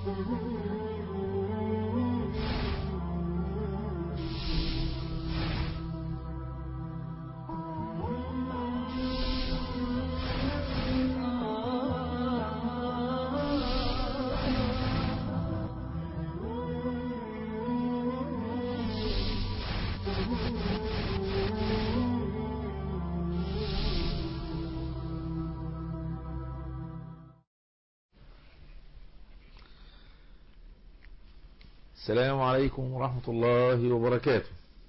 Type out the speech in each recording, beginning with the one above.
السلام عليكم ورحمة الله وبركاته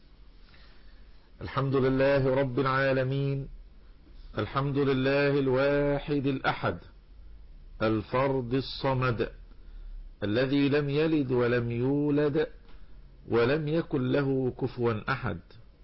الحمد لله رب العالمين الحمد لله الواحد الأحد الفرد الصمد الذي لم يلد ولم يولد ولم يكن له كفوا أحد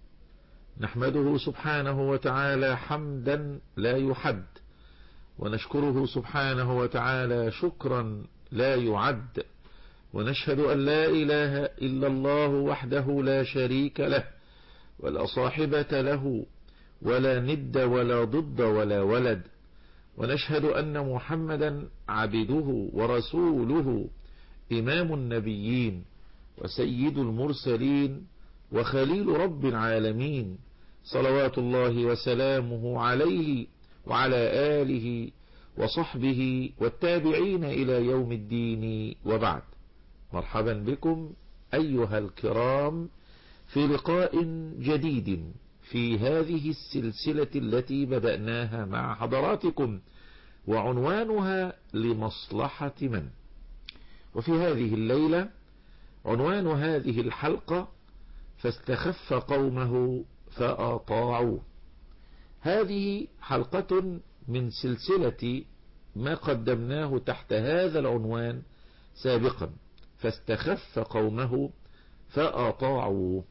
نحمده سبحانه وتعالى حمدا لا يحد ونشكره سبحانه وتعالى شكرا لا يعد ونشهد أن لا إله إلا الله وحده لا شريك له ولا صاحبة له ولا ند ولا ضد ولا ولد ونشهد أن محمدا عبده ورسوله إمام النبيين وسيد المرسلين وخليل رب العالمين صلوات الله وسلامه عليه وعلى آله وصحبه والتابعين إلى يوم الدين وبعد مرحبا بكم أيها الكرام في لقاء جديد في هذه السلسلة التي بدأناها مع حضراتكم وعنوانها لمصلحة من وفي هذه الليلة عنوان هذه الحلقة فاستخف قومه فأطاعوا هذه حلقة من سلسلة ما قدمناه تحت هذا العنوان سابقا فاستخف قومه فأطاعوا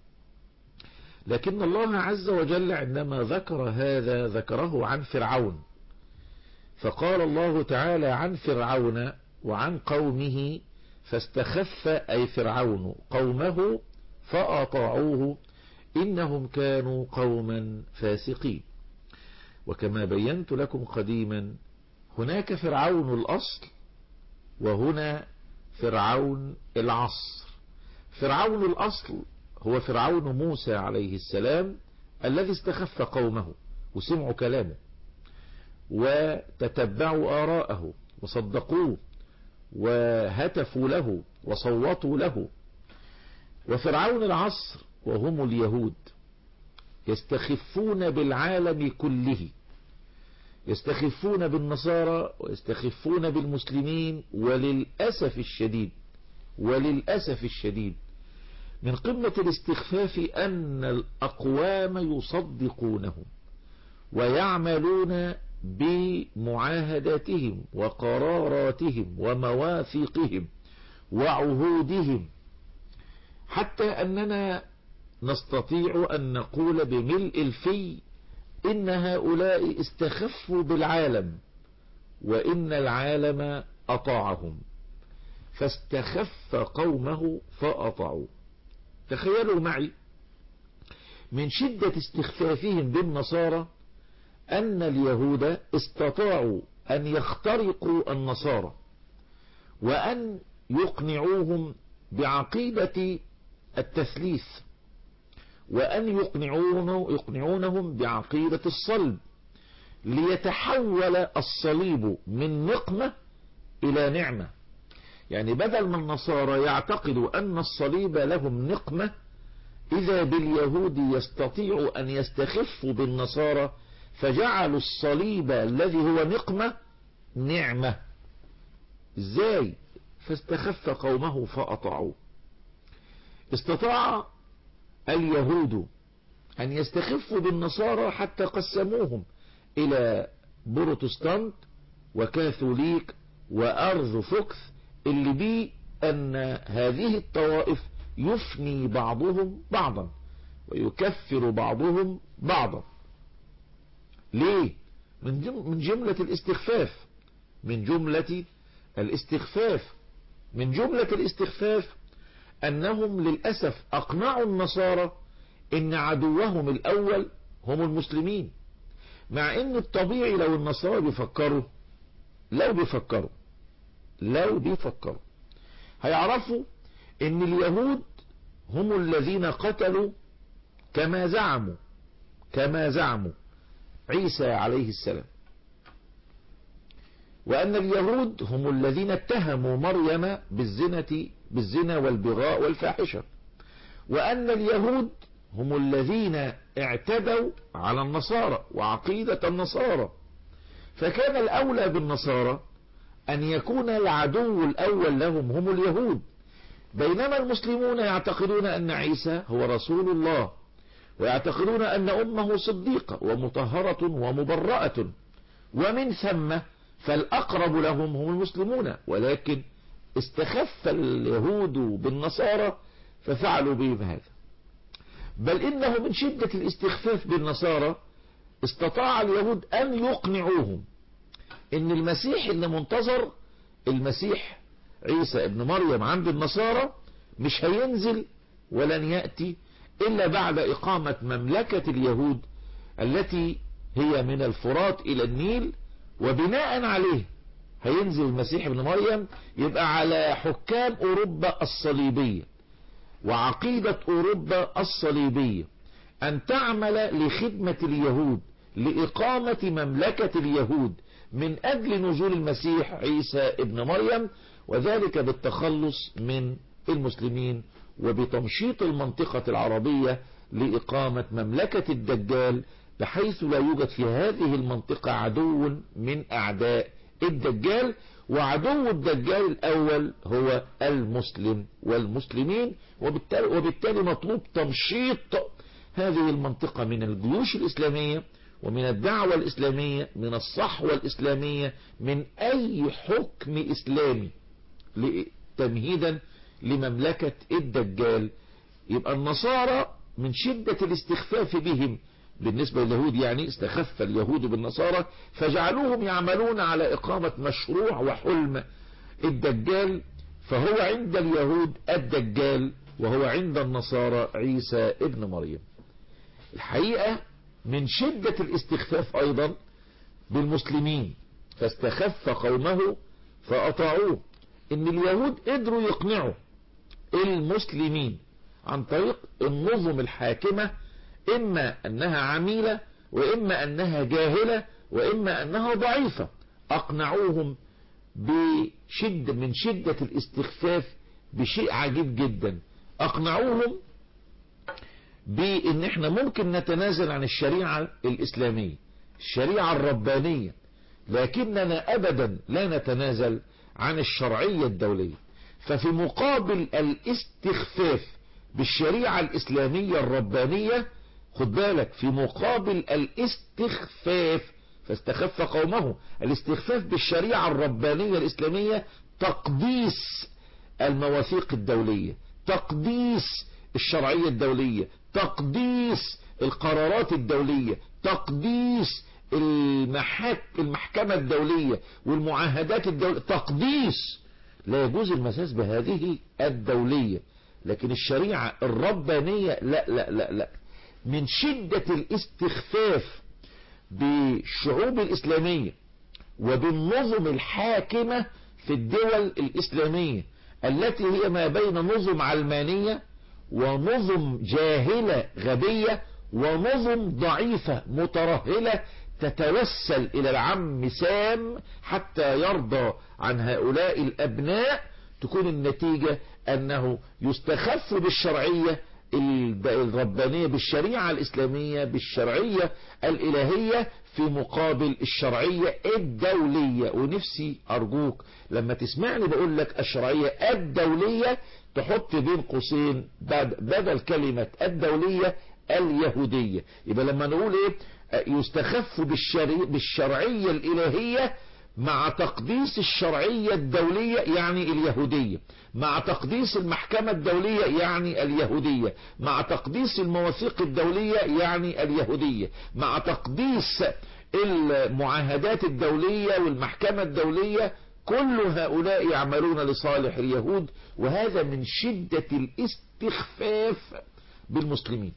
لكن الله عز وجل عندما ذكر هذا ذكره عن فرعون فقال الله تعالى عن فرعون وعن قومه فاستخف أي فرعون قومه فأطاعوه إنهم كانوا قوما فاسقين وكما بينت لكم قديما هناك فرعون الأصل وهنا فرعون العصر فرعون الأصل هو فرعون موسى عليه السلام الذي استخف قومه وسمعوا كلامه وتتبعوا آراءه وصدقوه وهتفوا له وصوتوا له وفرعون العصر وهم اليهود يستخفون بالعالم كله يستخفون بالنصارى ويستخفون بالمسلمين وللأسف الشديد وللأسف الشديد من قمة الاستخفاف أن الأقوام يصدقونهم ويعملون بمعاهداتهم وقراراتهم ومواثيقهم وعهودهم حتى أننا نستطيع أن نقول بملء الفي إن هؤلاء استخفوا بالعالم وإن العالم أطاعهم فاستخف قومه فأطاعوا تخيلوا معي من شدة استخفافهم بالنصارى أن اليهود استطاعوا أن يخترقوا النصارى وأن يقنعوهم بعقيدة التثليث وأن يقنعونه يقنعونهم بعقيدة الصلب ليتحول الصليب من نقمة إلى نعمة يعني بدل ما النصارى يعتقدوا أن الصليب لهم نقمة إذا باليهود يستطيع أن يستخفوا بالنصارى فجعلوا الصليب الذي هو نقمة نعمة ازاي فاستخف قومه فأطاعوه استطاع اليهود أن يستخفوا بالنصارى حتى قسموهم إلى بروتستانت وكاثوليك وأرض فكث اللي بيه أن هذه الطوائف يفني بعضهم بعضا ويكفر بعضهم بعضا ليه من جملة الاستخفاف من جملة الاستخفاف من جملة الاستخفاف أنهم للأسف أقنعوا النصارى إن عدوهم الأول هم المسلمين مع إن الطبيعي لو النصارى بيفكروا لو بيفكروا لو بيفكروا هيعرفوا ان اليهود هم الذين قتلوا كما زعموا كما زعموا عيسى عليه السلام وأن اليهود هم الذين اتهموا مريم بالزنا بالزنا والبغاء والفاحشة وأن اليهود هم الذين اعتدوا على النصارى وعقيدة النصارى فكان الأولى بالنصارى أن يكون العدو الأول لهم هم اليهود بينما المسلمون يعتقدون أن عيسى هو رسول الله ويعتقدون أن أمه صديقة ومطهرة ومبرأة ومن ثم فالأقرب لهم هم المسلمون ولكن استخف اليهود بالنصارى ففعلوا بهم هذا بل إنه من شدة الاستخفاف بالنصارى استطاع اليهود أن يقنعوهم إن المسيح اللي منتظر المسيح عيسى ابن مريم عند النصارى مش هينزل ولن يأتي إلا بعد إقامة مملكة اليهود التي هي من الفرات إلى النيل وبناء عليه هينزل المسيح ابن مريم يبقى على حكام أوروبا الصليبية وعقيدة أوروبا الصليبية أن تعمل لخدمة اليهود لإقامة مملكة اليهود من أجل نزول المسيح عيسى ابن مريم وذلك بالتخلص من المسلمين وبتمشيط المنطقة العربية لإقامة مملكة الدجال بحيث لا يوجد في هذه المنطقة عدو من أعداء الدجال وعدو الدجال الأول هو المسلم والمسلمين وبالتالي, وبالتالي مطلوب تمشيط هذه المنطقة من الجيوش الإسلامية ومن الدعوة الإسلامية من الصحوة الإسلامية من أي حكم إسلامي تمهيدا لمملكة الدجال يبقى النصارى من شدة الاستخفاف بهم بالنسبة لليهود يعني استخف اليهود بالنصارى فجعلوهم يعملون على إقامة مشروع وحلم الدجال فهو عند اليهود الدجال وهو عند النصارى عيسى ابن مريم الحقيقة من شدة الاستخفاف أيضا بالمسلمين فاستخف قومه فأطاعوه ان اليهود قدروا يقنعوا المسلمين عن طريق النظم الحاكمة اما انها عميلة واما انها جاهلة واما انها ضعيفة اقنعوهم بشدة من شدة الاستخفاف بشيء عجيب جدا اقنعوهم بان احنا ممكن نتنازل عن الشريعة الاسلامية الشريعة الربانية لكننا ابدا لا نتنازل عن الشرعية الدولية ففي مقابل الاستخفاف بالشريعة الإسلامية الربانية خد بالك في مقابل الاستخفاف فاستخف قومه الاستخفاف بالشريعة الربانية الإسلامية تقديس المواثيق الدولية تقديس الشرعية الدولية تقديس القرارات الدولية تقديس المحك المحكمة الدولية والمعاهدات الدولية تقديس لا يجوز المساس بهذه الدولية لكن الشريعة الربانية لا لا لا لا من شدة الاستخفاف بالشعوب الإسلامية وبالنظم الحاكمة في الدول الإسلامية التي هي ما بين نظم علمانية ونظم جاهلة غبية ونظم ضعيفة مترهلة تتوسل إلى العم سام حتى يرضى عن هؤلاء الأبناء تكون النتيجة أنه يستخف بالشرعية الربانية بالشريعة الإسلامية بالشرعية الإلهية في مقابل الشرعية الدولية ونفسي أرجوك لما تسمعني بقول لك الشرعية الدولية تحط بين قوسين بدل كلمة الدولية اليهودية يبقى لما نقول ايه يستخف بالشري... بالشرعية الإلهية مع تقديس الشرعية الدولية يعني اليهودية مع تقديس المحكمة الدولية يعني اليهودية مع تقديس المواثيق الدولية يعني اليهودية مع تقديس المعاهدات الدولية والمحكمة الدولية كل هؤلاء يعملون لصالح اليهود وهذا من شدة الاستخفاف بالمسلمين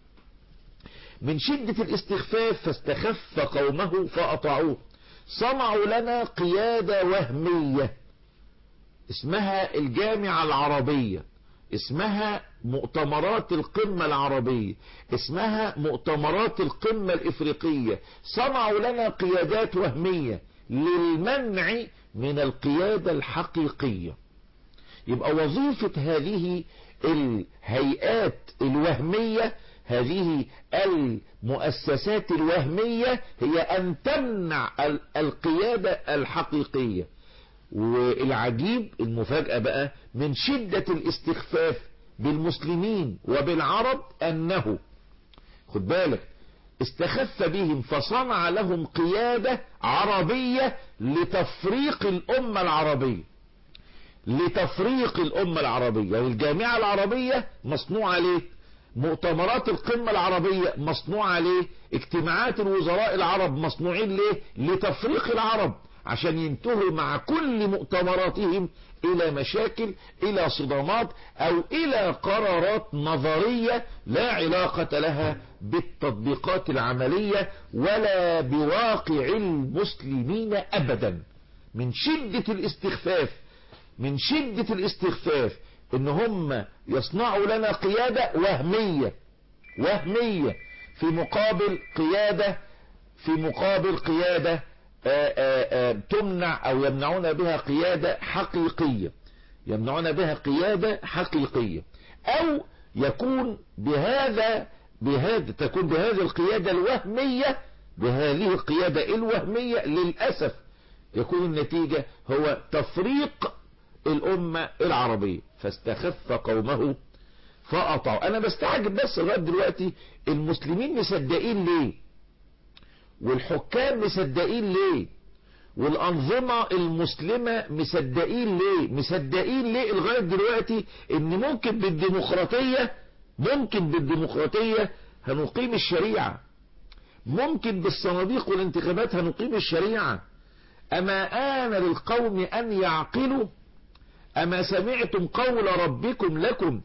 من شدة الاستخفاف فاستخف قومه فأطاعوه صنعوا لنا قيادة وهمية اسمها الجامعة العربية اسمها مؤتمرات القمة العربية اسمها مؤتمرات القمة الافريقية صنعوا لنا قيادات وهمية للمنع من القيادة الحقيقية يبقى وظيفة هذه الهيئات الوهمية هذه المؤسسات الوهمية هي أن تمنع القيادة الحقيقية والعجيب المفاجأة بقى من شدة الاستخفاف بالمسلمين وبالعرب أنه خد بالك استخف بهم فصنع لهم قيادة عربية لتفريق الأمة العربية لتفريق الأمة العربية والجامعة العربية مصنوعة ليه مؤتمرات القمة العربية مصنوعة ليه اجتماعات الوزراء العرب مصنوعين ليه لتفريق العرب عشان ينتهوا مع كل مؤتمراتهم الى مشاكل الى صدامات او الى قرارات نظرية لا علاقة لها بالتطبيقات العملية ولا بواقع المسلمين ابدا من شدة الاستخفاف من شدة الاستخفاف ان هم يصنعوا لنا قيادة وهمية وهمية في مقابل قيادة في مقابل قيادة آآ آآ تمنع او يمنعون بها قيادة حقيقية يمنعون بها قيادة حقيقية او يكون بهذا بهذا تكون بهذه القيادة الوهمية بهذه القيادة الوهمية للأسف يكون النتيجة هو تفريق الأمة العربية فاستخف قومه فأطعوا أنا بستعجب بس لغاية دلوقتي المسلمين مصدقين ليه والحكام مصدقين ليه والأنظمة المسلمة مصدقين ليه مصدقين ليه لغاية دلوقتي ان ممكن بالديمقراطية ممكن بالديمقراطية هنقيم الشريعة ممكن بالصناديق والانتخابات هنقيم الشريعة أما آن للقوم أن يعقلوا أما سمعتم قول ربكم لكم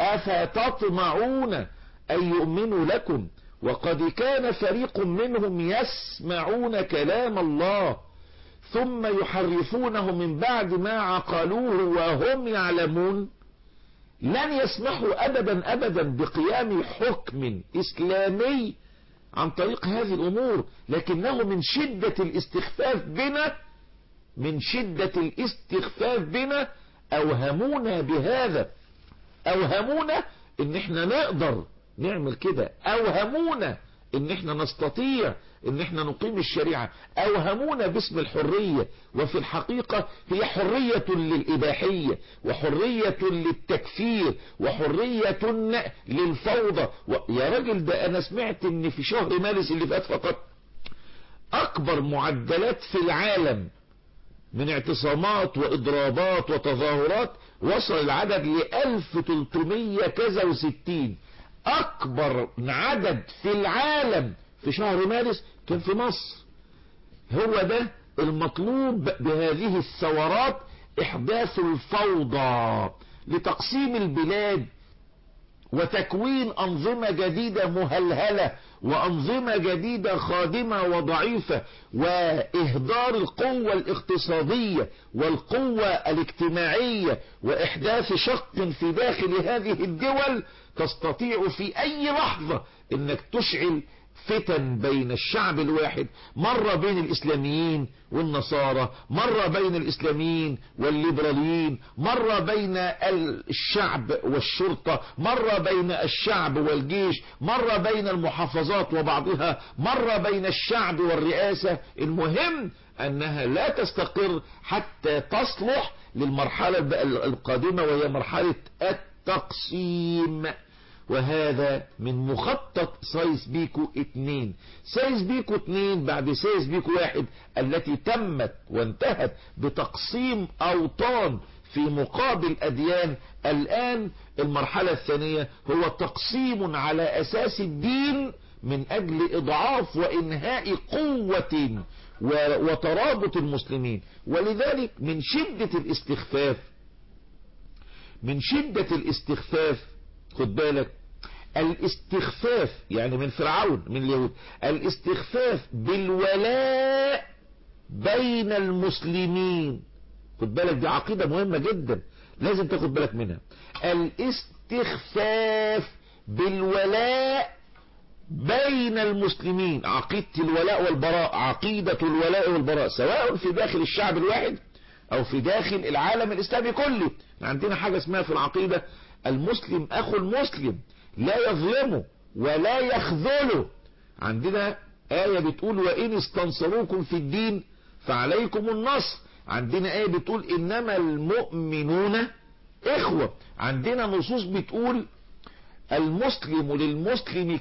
أفتطمعون أن يؤمنوا لكم وقد كان فريق منهم يسمعون كلام الله ثم يحرفونه من بعد ما عقلوه وهم يعلمون لن يسمحوا أبدا أبدا بقيام حكم إسلامي عن طريق هذه الأمور لكنه من شدة الاستخفاف بنا من شدة الاستخفاف بنا أوهمونا بهذا أوهمونا ان احنا نقدر نعمل كده اوهمونا ان احنا نستطيع ان احنا نقيم الشريعة اوهمونا باسم الحرية وفي الحقيقة هي حرية للاباحية وحرية للتكفير وحرية للفوضى و... يا راجل ده انا سمعت ان في شهر مارس اللي فات فقط اكبر معدلات في العالم من اعتصامات واضرابات وتظاهرات وصل العدد ل 1300 كذا وستين اكبر عدد في العالم في شهر مارس كان في مصر هو ده المطلوب بهذه الثورات احداث الفوضى لتقسيم البلاد وتكوين انظمة جديدة مهلهلة وانظمة جديدة خادمة وضعيفة واهدار القوة الاقتصادية والقوة الاجتماعية واحداث شق في داخل هذه الدول تستطيع في اي لحظة انك تشعل فتن بين الشعب الواحد مرة بين الإسلاميين والنصارى مرة بين الإسلاميين والليبراليين مرة بين الشعب والشرطة مرة بين الشعب والجيش مرة بين المحافظات وبعضها مرة بين الشعب والرئاسة المهم أنها لا تستقر حتى تصلح للمرحلة القادمة وهي مرحلة التقسيم وهذا من مخطط سايس بيكو اتنين سايس بيكو اتنين بعد سايس بيكو واحد التي تمت وانتهت بتقسيم اوطان في مقابل اديان الان المرحلة الثانية هو تقسيم على اساس الدين من اجل اضعاف وانهاء قوة وترابط المسلمين ولذلك من شدة الاستخفاف من شدة الاستخفاف خد بالك الاستخفاف يعني من فرعون من اليهود الاستخفاف بالولاء بين المسلمين خد بالك دي عقيدة مهمة جدا لازم تاخد بالك منها الاستخفاف بالولاء بين المسلمين عقيدة الولاء والبراء عقيدة الولاء والبراء سواء في داخل الشعب الواحد او في داخل العالم الاسلامي كله عندنا حاجة اسمها في العقيدة المسلم اخو المسلم لا يظلمه ولا يخذله عندنا آية بتقول وإن استنصروكم في الدين فعليكم النصر عندنا آية بتقول إنما المؤمنون إخوة عندنا نصوص بتقول المسلم للمسلم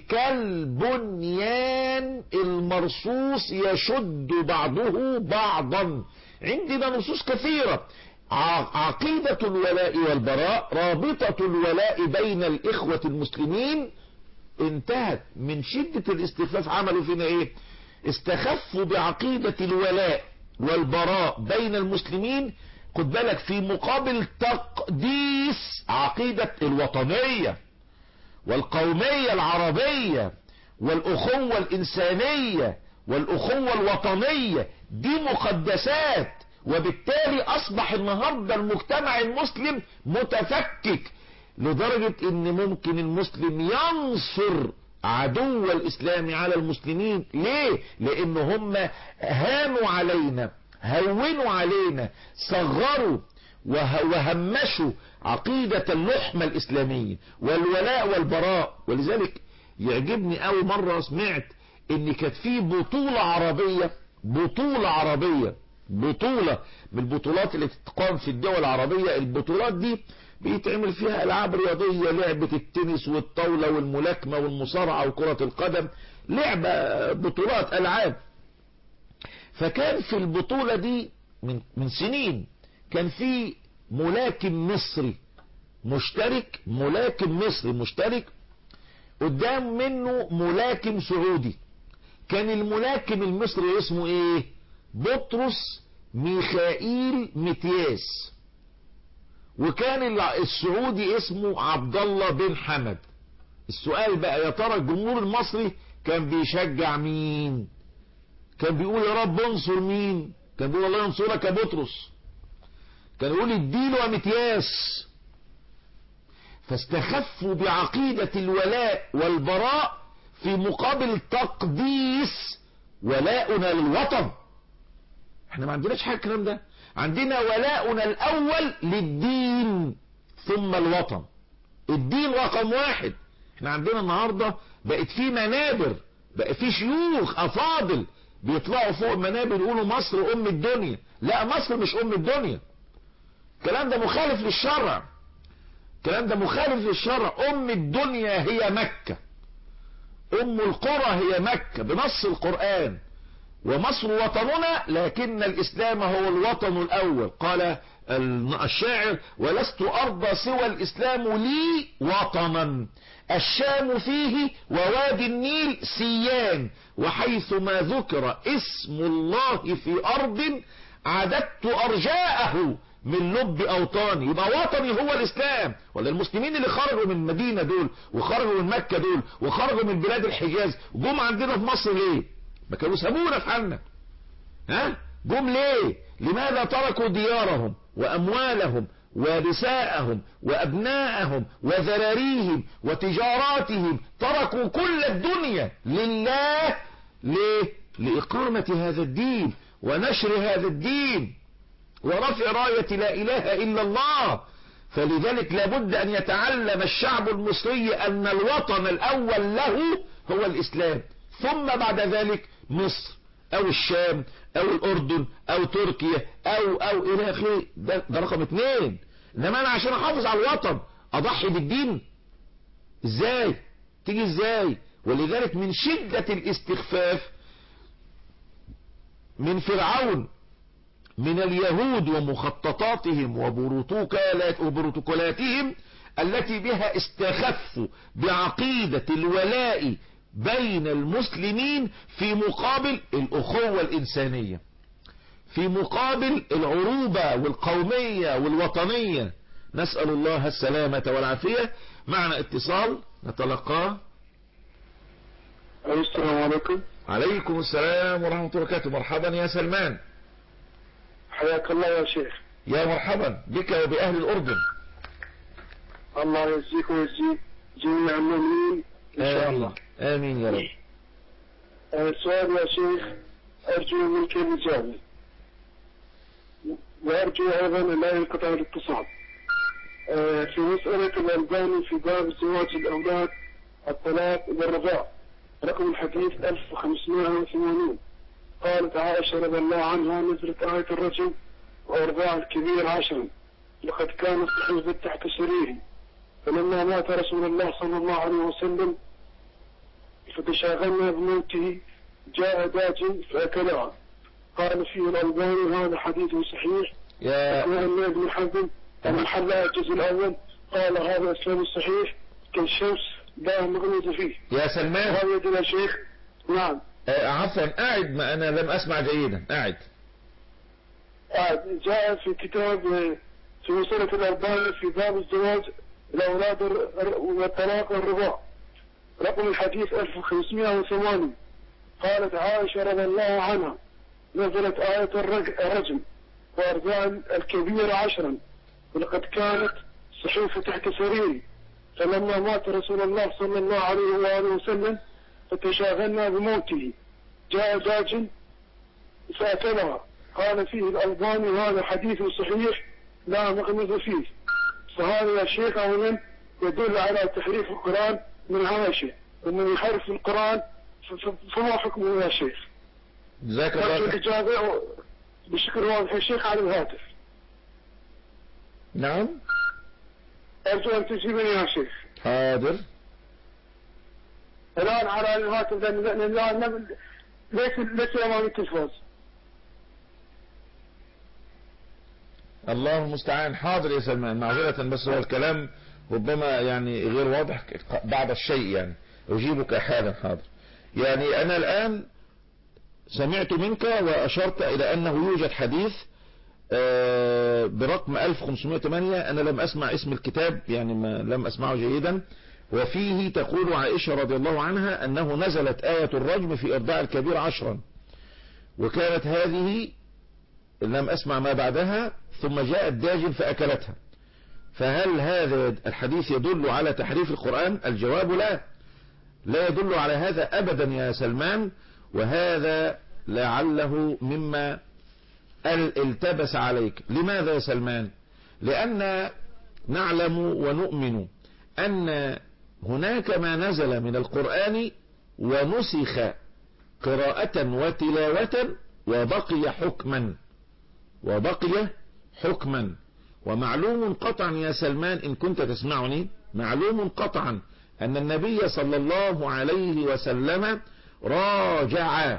كالبنيان المرصوص يشد بعضه بعضا عندنا نصوص كثيرة عقيدة الولاء والبراء رابطة الولاء بين الإخوة المسلمين انتهت من شدة الاستخفاف عملوا فينا ايه استخفوا بعقيدة الولاء والبراء بين المسلمين خد بالك في مقابل تقديس عقيدة الوطنية والقومية العربية والأخوة الإنسانية والأخوة الوطنية دي مقدسات وبالتالي أصبح النهاردة المجتمع المسلم متفكك لدرجة ان ممكن المسلم ينصر عدو الاسلام على المسلمين ليه لان هم هانوا علينا هونوا علينا صغروا وهمشوا عقيدة اللحمة الاسلامية والولاء والبراء ولذلك يعجبني اول مرة سمعت ان كانت في بطولة عربية بطولة عربية بطولة من البطولات اللي تتقام في الدول العربية البطولات دي بيتعمل فيها العاب رياضية لعبة التنس والطاولة والملاكمة والمصارعة وكرة القدم لعبة بطولات العاب فكان في البطولة دي من, من سنين كان في ملاكم مصري مشترك ملاكم مصري مشترك قدام منه ملاكم سعودي كان الملاكم المصري اسمه ايه بطرس ميخائيل متياس وكان السعودي اسمه عبد الله بن حمد السؤال بقى يا ترى الجمهور المصري كان بيشجع مين كان بيقول يا رب انصر مين كان بيقول الله ينصرك يا بطرس كان يقول اديله يا متياس فاستخفوا بعقيدة الولاء والبراء في مقابل تقديس ولاؤنا للوطن احنا ما عندناش حاجة الكلام ده عندنا ولاؤنا الاول للدين ثم الوطن الدين رقم واحد احنا عندنا النهاردة بقت في منابر بقى في شيوخ افاضل بيطلعوا فوق المنابر يقولوا مصر ام الدنيا لا مصر مش ام الدنيا الكلام ده مخالف للشرع الكلام ده مخالف للشرع ام الدنيا هي مكة ام القرى هي مكة بنص القرآن ومصر وطننا لكن الإسلام هو الوطن الأول قال الشاعر ولست أرضى سوى الإسلام لي وطنا الشام فيه ووادي النيل سيان وحيث ما ذكر اسم الله في أرض عددت أرجاءه من لب أوطاني يبقى وطني هو الإسلام ولا المسلمين اللي خرجوا من المدينة دول وخرجوا من مكة دول وخرجوا من بلاد الحجاز جم عندنا في مصر ليه ما كانوا سابونا في حالنا ها جم ليه لماذا تركوا ديارهم وأموالهم ونساءهم وأبناءهم وذراريهم وتجاراتهم تركوا كل الدنيا لله ليه لإقامة هذا الدين ونشر هذا الدين ورفع راية لا إله إلا الله فلذلك لابد أن يتعلم الشعب المصري أن الوطن الأول له هو الإسلام ثم بعد ذلك مصر أو الشام أو الأردن أو تركيا أو أو إلى آخره ده, ده رقم اثنين إنما أنا عشان أحافظ على الوطن أضحي بالدين إزاي تيجي إزاي ولذلك من شدة الاستخفاف من فرعون من اليهود ومخططاتهم وبروتوكولاتهم التي بها استخفوا بعقيدة الولاء بين المسلمين في مقابل الأخوة الإنسانية في مقابل العروبة والقومية والوطنية نسأل الله السلامة والعافية معنا اتصال نتلقاه السلام عليكم عليكم السلام ورحمة الله وبركاته مرحبا يا سلمان حياك الله يا شيخ يا مرحبا بك وبأهل الأردن الله يجزيك ويجزي جميع المؤمنين إن شاء آمين الله آمين يا رب آه، السؤال يا شيخ أرجو منك الإجابة وأرجو أيضا لا ينقطع الاتصال آه، في مسألة الألباني في باب زواج الأولاد الطلاق والرضاع رقم الحديث 1580 قالت عائشة رضي الله عنها نزلت آية الرجل وأرضاع الكبير عشرا لقد كان صحيفة تحت سريره فلما مات رسول الله صلى الله عليه وسلم فتشاغلنا بموته جاء داج فأكلها قال فيه الألباني هذا حديث صحيح يا وأن ابن حزم المحل الجزء الأول قال هذا إسلام صحيح كالشمس لا مغمز فيه يا سلمان هذا يدل يا شيخ نعم آه، عفوا قاعد ما أنا لم أسمع جيدا قاعد آه، جاء في كتاب آه، في مسألة الألباني في باب الزواج الأولاد الر- والطلاق والرضاع رقم الحديث 1580 قالت عائشة رضي الله عنها نزلت آية الرج- الرجم وأرضاع الكبير عشرا ولقد كانت صحيفة تحت سريري فلما مات رسول الله صلى الله عليه وآله وسلم فتشاغلنا بموته جاء داج فأكلها قال فيه الألباني هذا حديث صحيح لا مغمز فيه فهذا يا شيخ أولا يدل على تحريف القرآن من عائشة ومن يحرف القرآن ف- ف- فما حكمه يا شيخ جزاك أرجو الله خير. الإجابة بشكر واضح يا شيخ على الهاتف نعم أرجو أن تجيبني يا شيخ حاضر الآن على الهاتف لأن لأن الآن ليس ليس أمامي التلفاز الله المستعان حاضر يا سلمان معذرة بس هو الكلام ربما يعني غير واضح بعض الشيء يعني أجيبك حالا حاضر يعني أنا الآن سمعت منك وأشرت إلى أنه يوجد حديث آه، برقم 1508 أنا لم أسمع اسم الكتاب يعني ما لم أسمعه جيدا وفيه تقول عائشة رضي الله عنها أنه نزلت آية الرجم في إرضاع الكبير عشرا وكانت هذه لم أسمع ما بعدها ثم جاءت داجن فأكلتها فهل هذا الحديث يدل على تحريف القرآن الجواب لا لا يدل على هذا أبدا يا سلمان وهذا لعله مما ال- التبس عليك لماذا يا سلمان لأن نعلم ونؤمن أن هناك ما نزل من القرآن ونسخ قراءة وتلاوة وبقي حكما وبقي حكما ومعلوم قطعا يا سلمان إن كنت تسمعني معلوم قطعا أن النبي صلى الله عليه وسلم راجع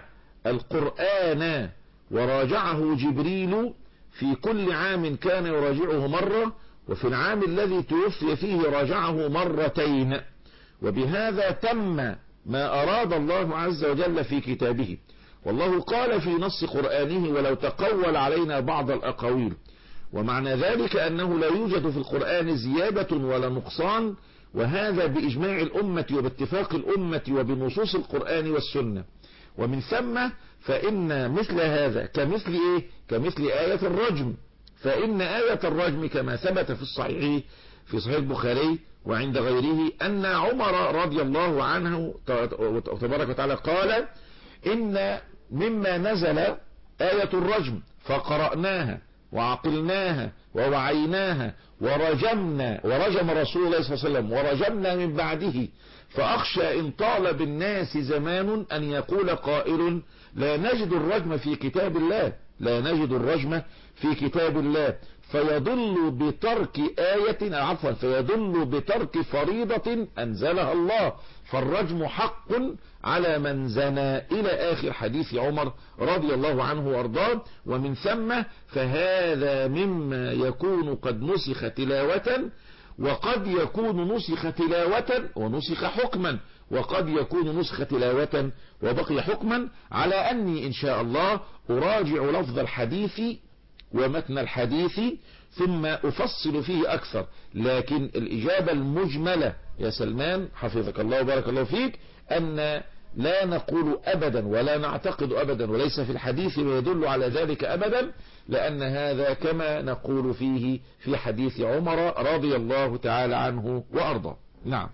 القرآن وراجعه جبريل في كل عام كان يراجعه مرة وفي العام الذي توفي فيه راجعه مرتين وبهذا تم ما أراد الله عز وجل في كتابه والله قال في نص قرآنه ولو تقول علينا بعض الأقاويل ومعنى ذلك أنه لا يوجد في القرآن زيادة ولا نقصان وهذا بإجماع الأمة وباتفاق الأمة وبنصوص القرآن والسنة ومن ثم فإن مثل هذا كمثل إيه كمثل آية الرجم فإن آية الرجم كما ثبت في الصحيح في صحيح البخاري وعند غيره أن عمر رضي الله عنه تبارك وتعالى قال إن مما نزل آية الرجم فقرأناها وعقلناها ووعيناها ورجمنا ورجم رسول الله صلى الله عليه وسلم ورجمنا من بعده فأخشى إن طال بالناس زمان أن يقول قائل لا نجد الرجم في كتاب الله لا نجد الرجم في كتاب الله فيضل بترك آية عفوا فيضل بترك فريضة أنزلها الله فالرجم حق على من زنى إلى آخر حديث عمر رضي الله عنه وارضاه ومن ثم فهذا مما يكون قد نسخ تلاوة وقد يكون نسخ تلاوة ونسخ حكما وقد يكون نسخ تلاوة وبقي حكما على أني إن شاء الله أراجع لفظ الحديث ومتن الحديث ثم أفصل فيه أكثر لكن الإجابة المجملة يا سلمان حفظك الله وبارك الله فيك أن لا نقول أبدا ولا نعتقد أبدا وليس في الحديث ما يدل على ذلك أبدا لأن هذا كما نقول فيه في حديث عمر رضي الله تعالى عنه وأرضاه نعم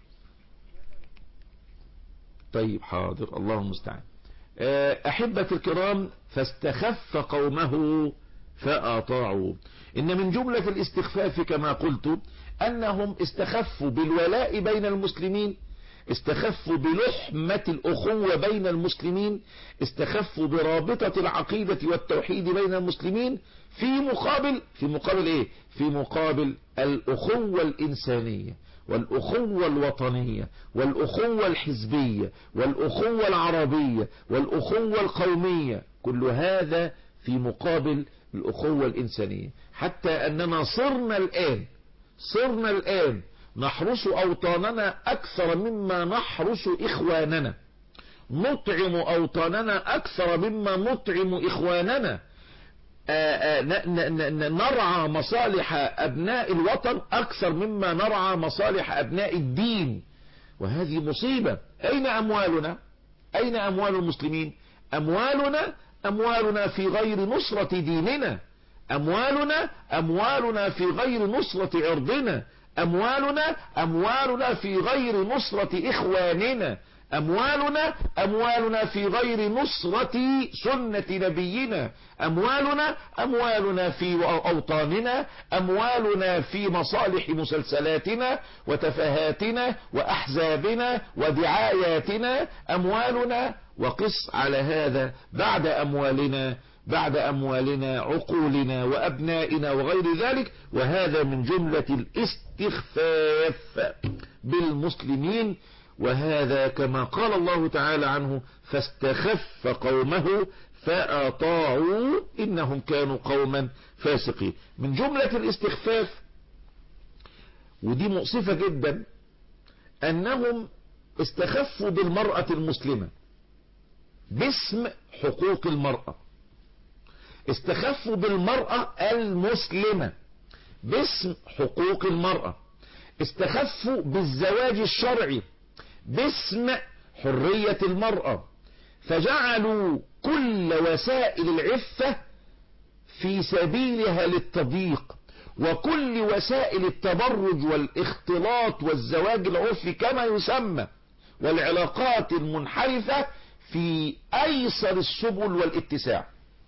طيب حاضر الله المستعان أحبة الكرام فاستخف قومه فأطاعوا إن من جملة الاستخفاف كما قلت أنهم استخفوا بالولاء بين المسلمين استخفوا بلحمة الأخوة بين المسلمين استخفوا برابطة العقيدة والتوحيد بين المسلمين في مقابل في مقابل ايه في مقابل الأخوة الإنسانية والأخوة الوطنية والأخوة الحزبية والأخوة العربية والأخوة القومية كل هذا في مقابل الأخوة الإنسانية حتى أننا صرنا الآن صرنا الآن نحرس أوطاننا أكثر مما نحرس إخواننا نطعم أوطاننا أكثر مما نطعم إخواننا آآ آآ نرعى مصالح أبناء الوطن أكثر مما نرعى مصالح أبناء الدين وهذه مصيبة أين أموالنا أين أموال المسلمين أموالنا أموالنا في غير نصرة ديننا أموالنا أموالنا في غير نصرة عرضنا أموالنا أموالنا في غير نصرة إخواننا أموالنا أموالنا في غير نصرة سنة نبينا أموالنا أموالنا في أوطاننا أموالنا في مصالح مسلسلاتنا وتفاهاتنا وأحزابنا ودعاياتنا أموالنا وقس على هذا بعد أموالنا بعد أموالنا عقولنا وأبنائنا وغير ذلك وهذا من جملة الاستخفاف بالمسلمين وهذا كما قال الله تعالى عنه فاستخف قومه فأطاعوا إنهم كانوا قوما فاسقين من جملة الاستخفاف ودي مؤسفة جدا أنهم استخفوا بالمرأة المسلمة باسم حقوق المرأة استخفوا بالمرأة المسلمة باسم حقوق المرأة استخفوا بالزواج الشرعي باسم حرية المرأة فجعلوا كل وسائل العفة في سبيلها للتضييق وكل وسائل التبرج والاختلاط والزواج العرفي كما يسمى والعلاقات المنحرفة في أيسر السبل والاتساع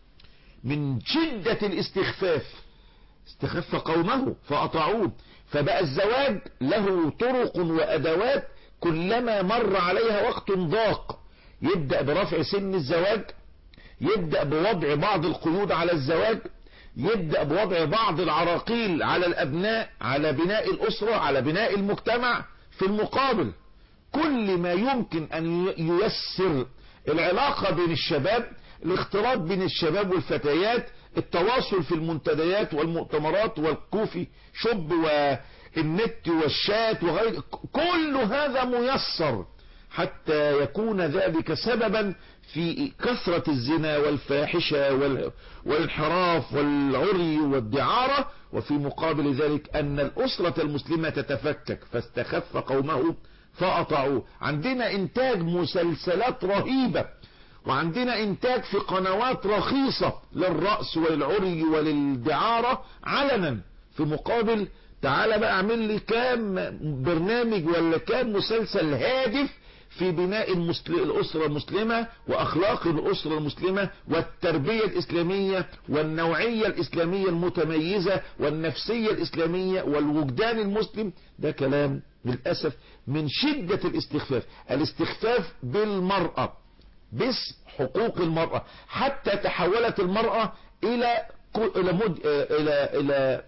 من شدة الاستخفاف استخف قومه فأطاعوه فبقى الزواج له طرق وأدوات كلما مر عليها وقت ضاق يبدأ برفع سن الزواج يبدأ بوضع بعض القيود على الزواج يبدأ بوضع بعض العراقيل على الأبناء على بناء الأسرة على بناء المجتمع في المقابل كل ما يمكن أن ييسر العلاقة بين الشباب الاختلاط بين الشباب والفتيات التواصل في المنتديات والمؤتمرات والكوفي شوب والنت والشات وغير كل هذا ميسر حتى يكون ذلك سببا في كثرة الزنا والفاحشة والانحراف والعري والدعارة وفي مقابل ذلك أن الأسرة المسلمة تتفكك فاستخف قومه فأطعوا عندنا إنتاج مسلسلات رهيبة وعندنا إنتاج في قنوات رخيصة للرأس وللعري وللدعارة علنا في مقابل تعال بقى اعمل لي كام برنامج ولا كام مسلسل هادف في بناء المسل... الأسرة المسلمة وأخلاق الأسرة المسلمة والتربية الإسلامية والنوعية الإسلامية المتميزة والنفسية الإسلامية والوجدان المسلم ده كلام للأسف من شدة الاستخفاف الاستخفاف بالمرأة باسم حقوق المرأة حتى تحولت المرأة إلى إلى مد... إلى إلى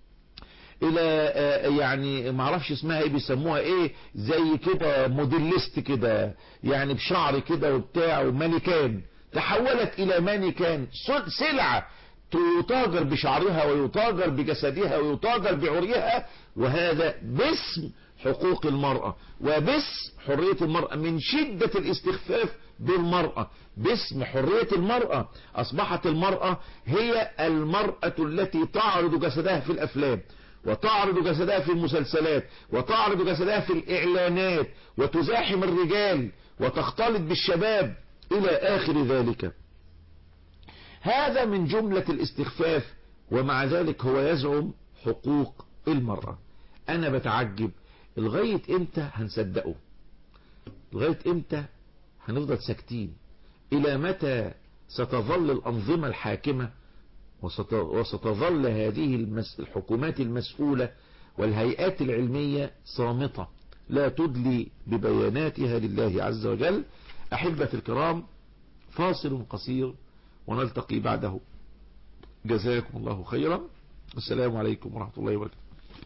الى يعني ما اعرفش اسمها ايه بيسموها ايه زي كده موديلست كده يعني بشعر كده وبتاع ومانيكان تحولت الى مانيكان سلعة يتاجر بشعرها ويتاجر بجسدها ويتاجر بعريها وهذا باسم حقوق المرأة وباسم حرية المرأة من شدة الاستخفاف بالمرأة باسم حرية المرأة أصبحت المرأة هي المرأة التي تعرض جسدها في الأفلام وتعرض جسدها في المسلسلات وتعرض جسدها في الإعلانات وتزاحم الرجال وتختلط بالشباب إلى آخر ذلك هذا من جملة الاستخفاف ومع ذلك هو يزعم حقوق المرأة أنا بتعجب لغاية إمتى هنصدقه لغاية إمتى هنفضل ساكتين إلى متى ستظل الأنظمة الحاكمة وستظل هذه المس... الحكومات المسؤولة والهيئات العلمية صامتة لا تدلي ببياناتها لله عز وجل أحبة الكرام فاصل قصير ونلتقي بعده جزاكم الله خيرا السلام عليكم ورحمة الله وبركاته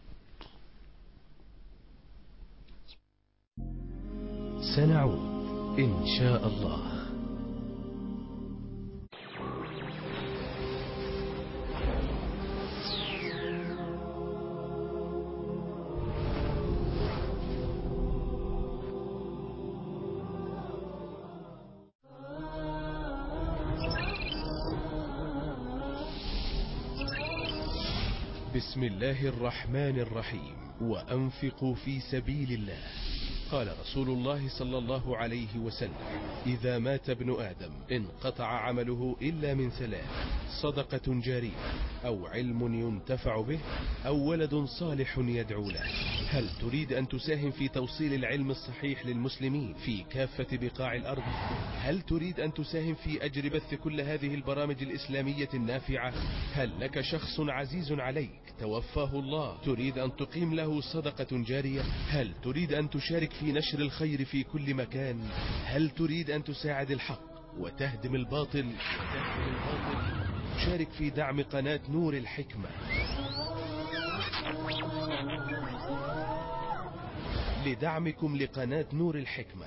سنعود إن شاء الله بسم الله الرحمن الرحيم وأنفقوا في سبيل الله قال رسول الله صلى الله عليه وسلم إذا مات ابن آدم انقطع عمله إلا من ثلاث صدقة جارية أو علم ينتفع به أو ولد صالح يدعو له هل تريد أن تساهم في توصيل العلم الصحيح للمسلمين في كافة بقاع الأرض هل تريد أن تساهم في أجر بث كل هذه البرامج الإسلامية النافعة هل لك شخص عزيز عليك توفاه الله تريد أن تقيم له صدقة جارية هل تريد أن تشارك في نشر الخير في كل مكان هل تريد أن تساعد الحق وتهدم الباطل وتهدم الباطل شارك في دعم قناة نور الحكمة لدعمكم لقناة نور الحكمة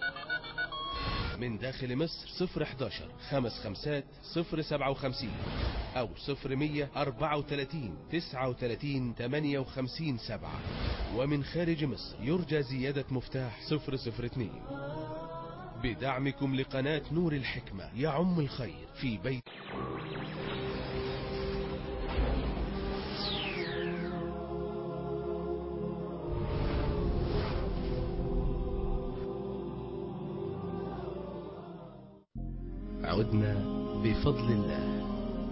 من داخل مصر 011 خمس خمسات 057 أو 0100 34 39 58 7 ومن خارج مصر يرجى زيادة مفتاح 002 بدعمكم لقناة نور الحكمة يعم الخير في بيت عدنا بفضل الله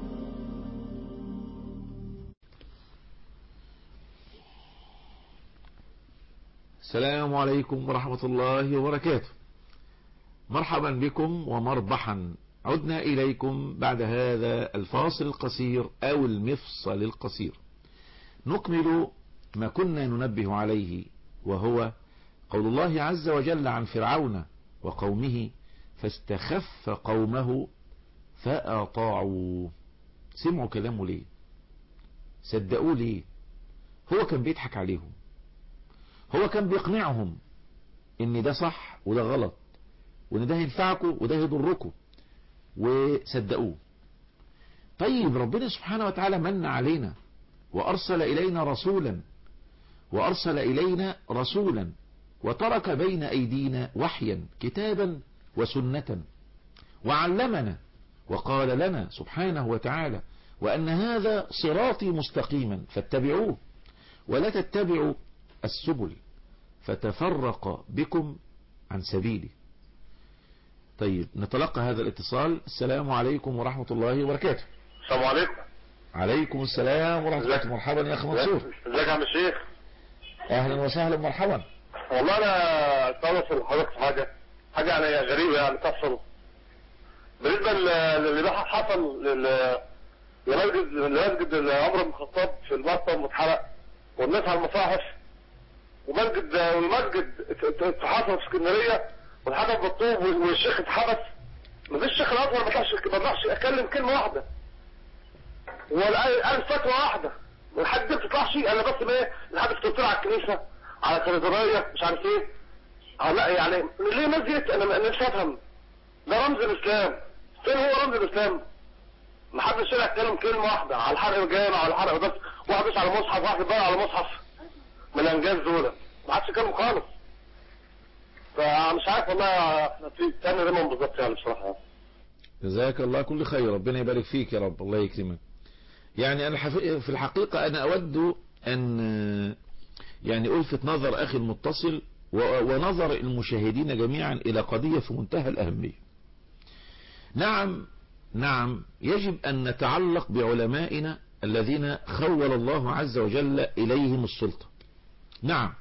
السلام عليكم ورحمة الله وبركاته مرحبا بكم ومربحا عدنا إليكم بعد هذا الفاصل القصير أو المفصل القصير نكمل ما كنا ننبه عليه وهو قول الله عز وجل عن فرعون وقومه فاستخف قومه فأطاعوا سمعوا كلامه ليه صدقوه ليه هو كان بيضحك عليهم هو كان بيقنعهم ان ده صح وده غلط وان ده ينفعكم وده يضركم وصدقوه طيب ربنا سبحانه وتعالى من علينا وارسل الينا رسولا وارسل الينا رسولا وترك بين ايدينا وحيا كتابا وسنة وعلمنا وقال لنا سبحانه وتعالى وأن هذا صراطي مستقيما فاتبعوه ولا تتبعوا السبل فتفرق بكم عن سبيلي طيب نتلقى هذا الاتصال السلام عليكم ورحمة الله وبركاته السلام عليكم عليكم السلام ورحمة الله مرحبا يا أخي منصور ازيك يا عم الشيخ أهلا وسهلا مرحبا والله انا طالب لحضرتك في حاجه حاجه يعني غريبه يعني تحصل بالنسبه للي بقى حصل لل لمسجد لمسجد عمر بن الخطاب في المقطم واتحرق والناس على المصاحف ومسجد والمسجد اتحرق في اسكندريه والحدث بالطوب والشيخ اتحبس مفيش شيخ الازهر ما طلعش ما طلعش اتكلم كلمه واحده ولا قال فتوى واحده والحد دي ما بتطلعش انا بس ايه الحدث بتطلع على الكنيسه على الكاتدرائيه مش عارف ايه اه لا يعني ليه الناس ديت انا انا مش هفهم ده رمز الاسلام فين هو رمز الاسلام ما حدش طلع يتكلم كلمه واحده على الحرق الجامع على الحرق بس واحد مش على مصحف واحد بقى على مصحف من الانجاز دول ما حدش يتكلم خالص فمش عارف والله احنا في تاني رمم بالظبط يعني بصراحه جزاك الله كل خير ربنا يبارك فيك يا رب الله يكرمك يعني أنا في الحقيقة أنا أود أن يعني ألفت نظر أخي المتصل ونظر المشاهدين جميعا إلى قضية في منتهى الأهمية نعم نعم يجب أن نتعلق بعلمائنا الذين خول الله عز وجل إليهم السلطة نعم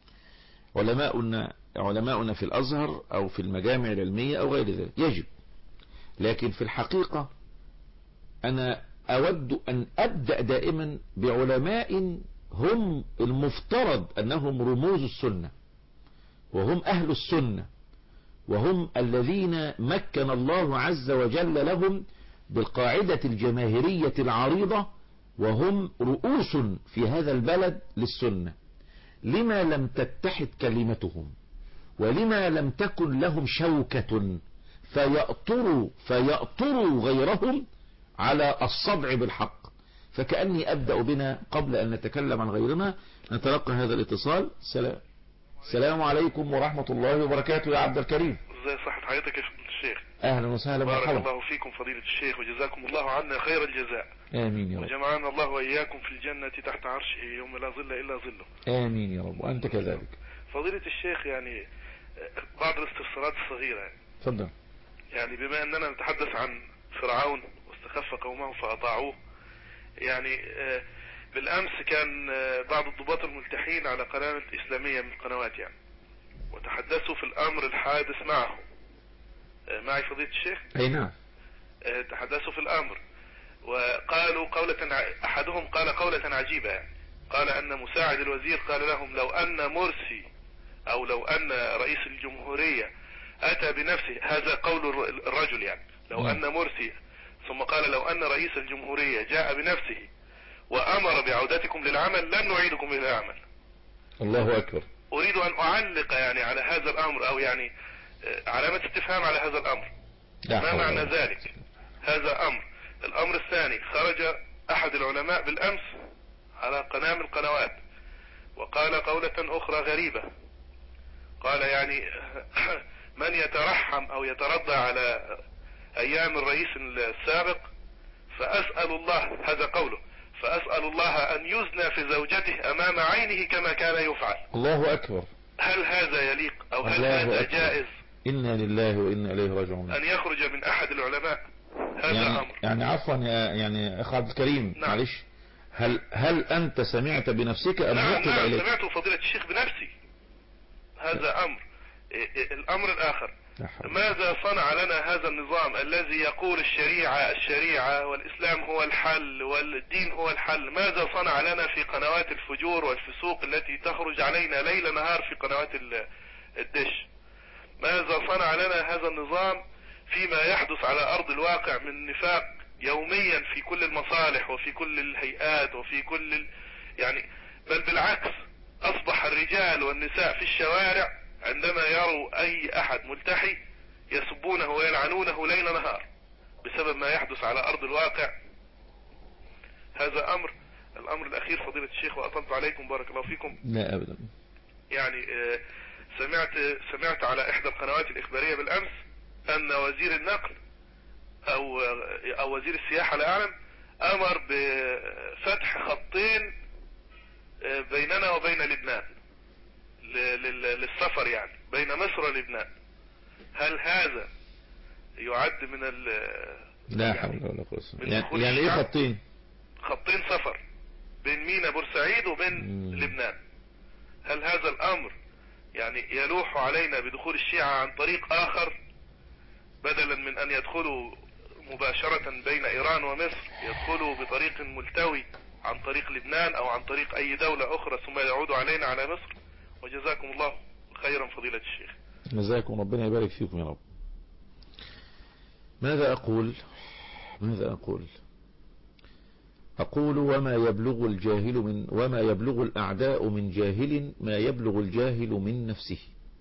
علماؤنا علماؤنا في الأزهر أو في المجامع العلمية أو غير ذلك يجب لكن في الحقيقة أنا أود أن أبدأ دائما بعلماء هم المفترض أنهم رموز السنة وهم أهل السنة وهم الذين مكن الله عز وجل لهم بالقاعدة الجماهيرية العريضة وهم رؤوس في هذا البلد للسنة لما لم تتحد كلمتهم ولما لم تكن لهم شوكة فيأطروا فيأطروا غيرهم على الصدع بالحق فكأني أبدأ بنا قبل أن نتكلم عن غيرنا نتلقى هذا الاتصال سلام السلام عليكم ورحمة الله وبركاته يا عبد الكريم ازي صحة حياتك يا فضيلة الشيخ أهلا وسهلا بارك مرحبا الله فيكم فضيلة الشيخ وجزاكم الله عنا خير الجزاء آمين يا رب وجمعنا الله وإياكم في الجنة تحت عرشه يوم لا ظل إلا ظله آمين يا رب وأنت كذلك فضيلة الشيخ يعني آه، بعض الاستفسارات الصغيرة يعني. تفضل يعني بما أننا نتحدث عن فرعون واستخف قومه فأطاعوه يعني آه، بالأمس كان آه، بعض الضباط الملتحين على قناة إسلامية من القنوات يعني وتحدثوا في الأمر الحادث معه آه، معي فضيلة الشيخ أي نعم آه، تحدثوا في الأمر وقالوا قولة ع- أحدهم قال قولة عجيبة يعني قال أن مساعد الوزير قال لهم لو أن مرسي أو لو أن رئيس الجمهورية أتى بنفسه هذا قول الر- الرجل يعني لو نعم. أن مرسي ثم قال لو أن رئيس الجمهورية جاء بنفسه وأمر بعودتكم للعمل لن نعيدكم إلى العمل الله أكبر أريد أن أعلق يعني على هذا الأمر أو يعني آه، علامة استفهام على هذا الأمر لا ما حول معنى ولا قوة. ذلك هذا أمر الأمر الثاني خرج أحد العلماء بالأمس على قناة من القنوات وقال قولة أخرى غريبة قال يعني من يترحم أو يترضى على أيام الرئيس السابق فأسأل الله هذا قوله فأسأل الله أن يزنى في زوجته أمام عينه كما كان يفعل الله أكبر هل هذا يليق أو هل الله هذا أكبر. جائز إنا لله وإنا إليه راجعون أن يخرج من أحد العلماء هذا يعني, أمر يعني عفوا يا يعني أخ عبد الكريم نعم. معلش هل هل أنت سمعت بنفسك أم نعم نقل نعم إليك سمعت فضيلة الشيخ بنفسي هذا أمر إيه إيه الأمر الآخر لا حول. ماذا صنع لنا هذا النظام الذي يقول الشريعة الشريعة والإسلام هو الحل والدين هو الحل ماذا صنع لنا في قنوات الفجور والفسوق التي تخرج علينا ليل نهار في قنوات ال- الدش ماذا صنع لنا هذا النظام فيما يحدث على أرض الواقع من نفاق يوميا في كل المصالح وفي كل الهيئات وفي كل ال... يعني بل بالعكس أصبح الرجال والنساء في الشوارع عندما يروا أي أحد ملتحي يسبونه ويلعنونه ليل نهار بسبب ما يحدث على أرض الواقع هذا أمر الأمر الأخير فضيلة الشيخ وأطلت عليكم بارك الله فيكم لا أبدا يعني آه، سمعت سمعت على إحدى القنوات الإخبارية بالأمس أن وزير النقل أو أو وزير السياحة لا أعلم أمر بفتح خطين آه، بيننا وبين لبنان ل- لل- للسفر يعني بين مصر ولبنان هل هذا يعد من ال- لا حول ولا قوة من يعني, دخول يعني إيه الشعب؟ خطين خطين سفر بين مينا بورسعيد وبين مم. لبنان هل هذا الامر يعني يلوح علينا بدخول الشيعة عن طريق اخر بدلا من ان يدخلوا مباشرة بين ايران ومصر يدخلوا بطريق ملتوي عن طريق لبنان او عن طريق اي دولة اخرى ثم يعودوا علينا على مصر وجزاكم الله خيرا فضيلة الشيخ جزاكم ربنا يبارك فيكم يا رب ماذا أقول ماذا أقول أقول وما يبلغ الجاهل من وما يبلغ الأعداء من جاهل ما يبلغ الجاهل من نفسه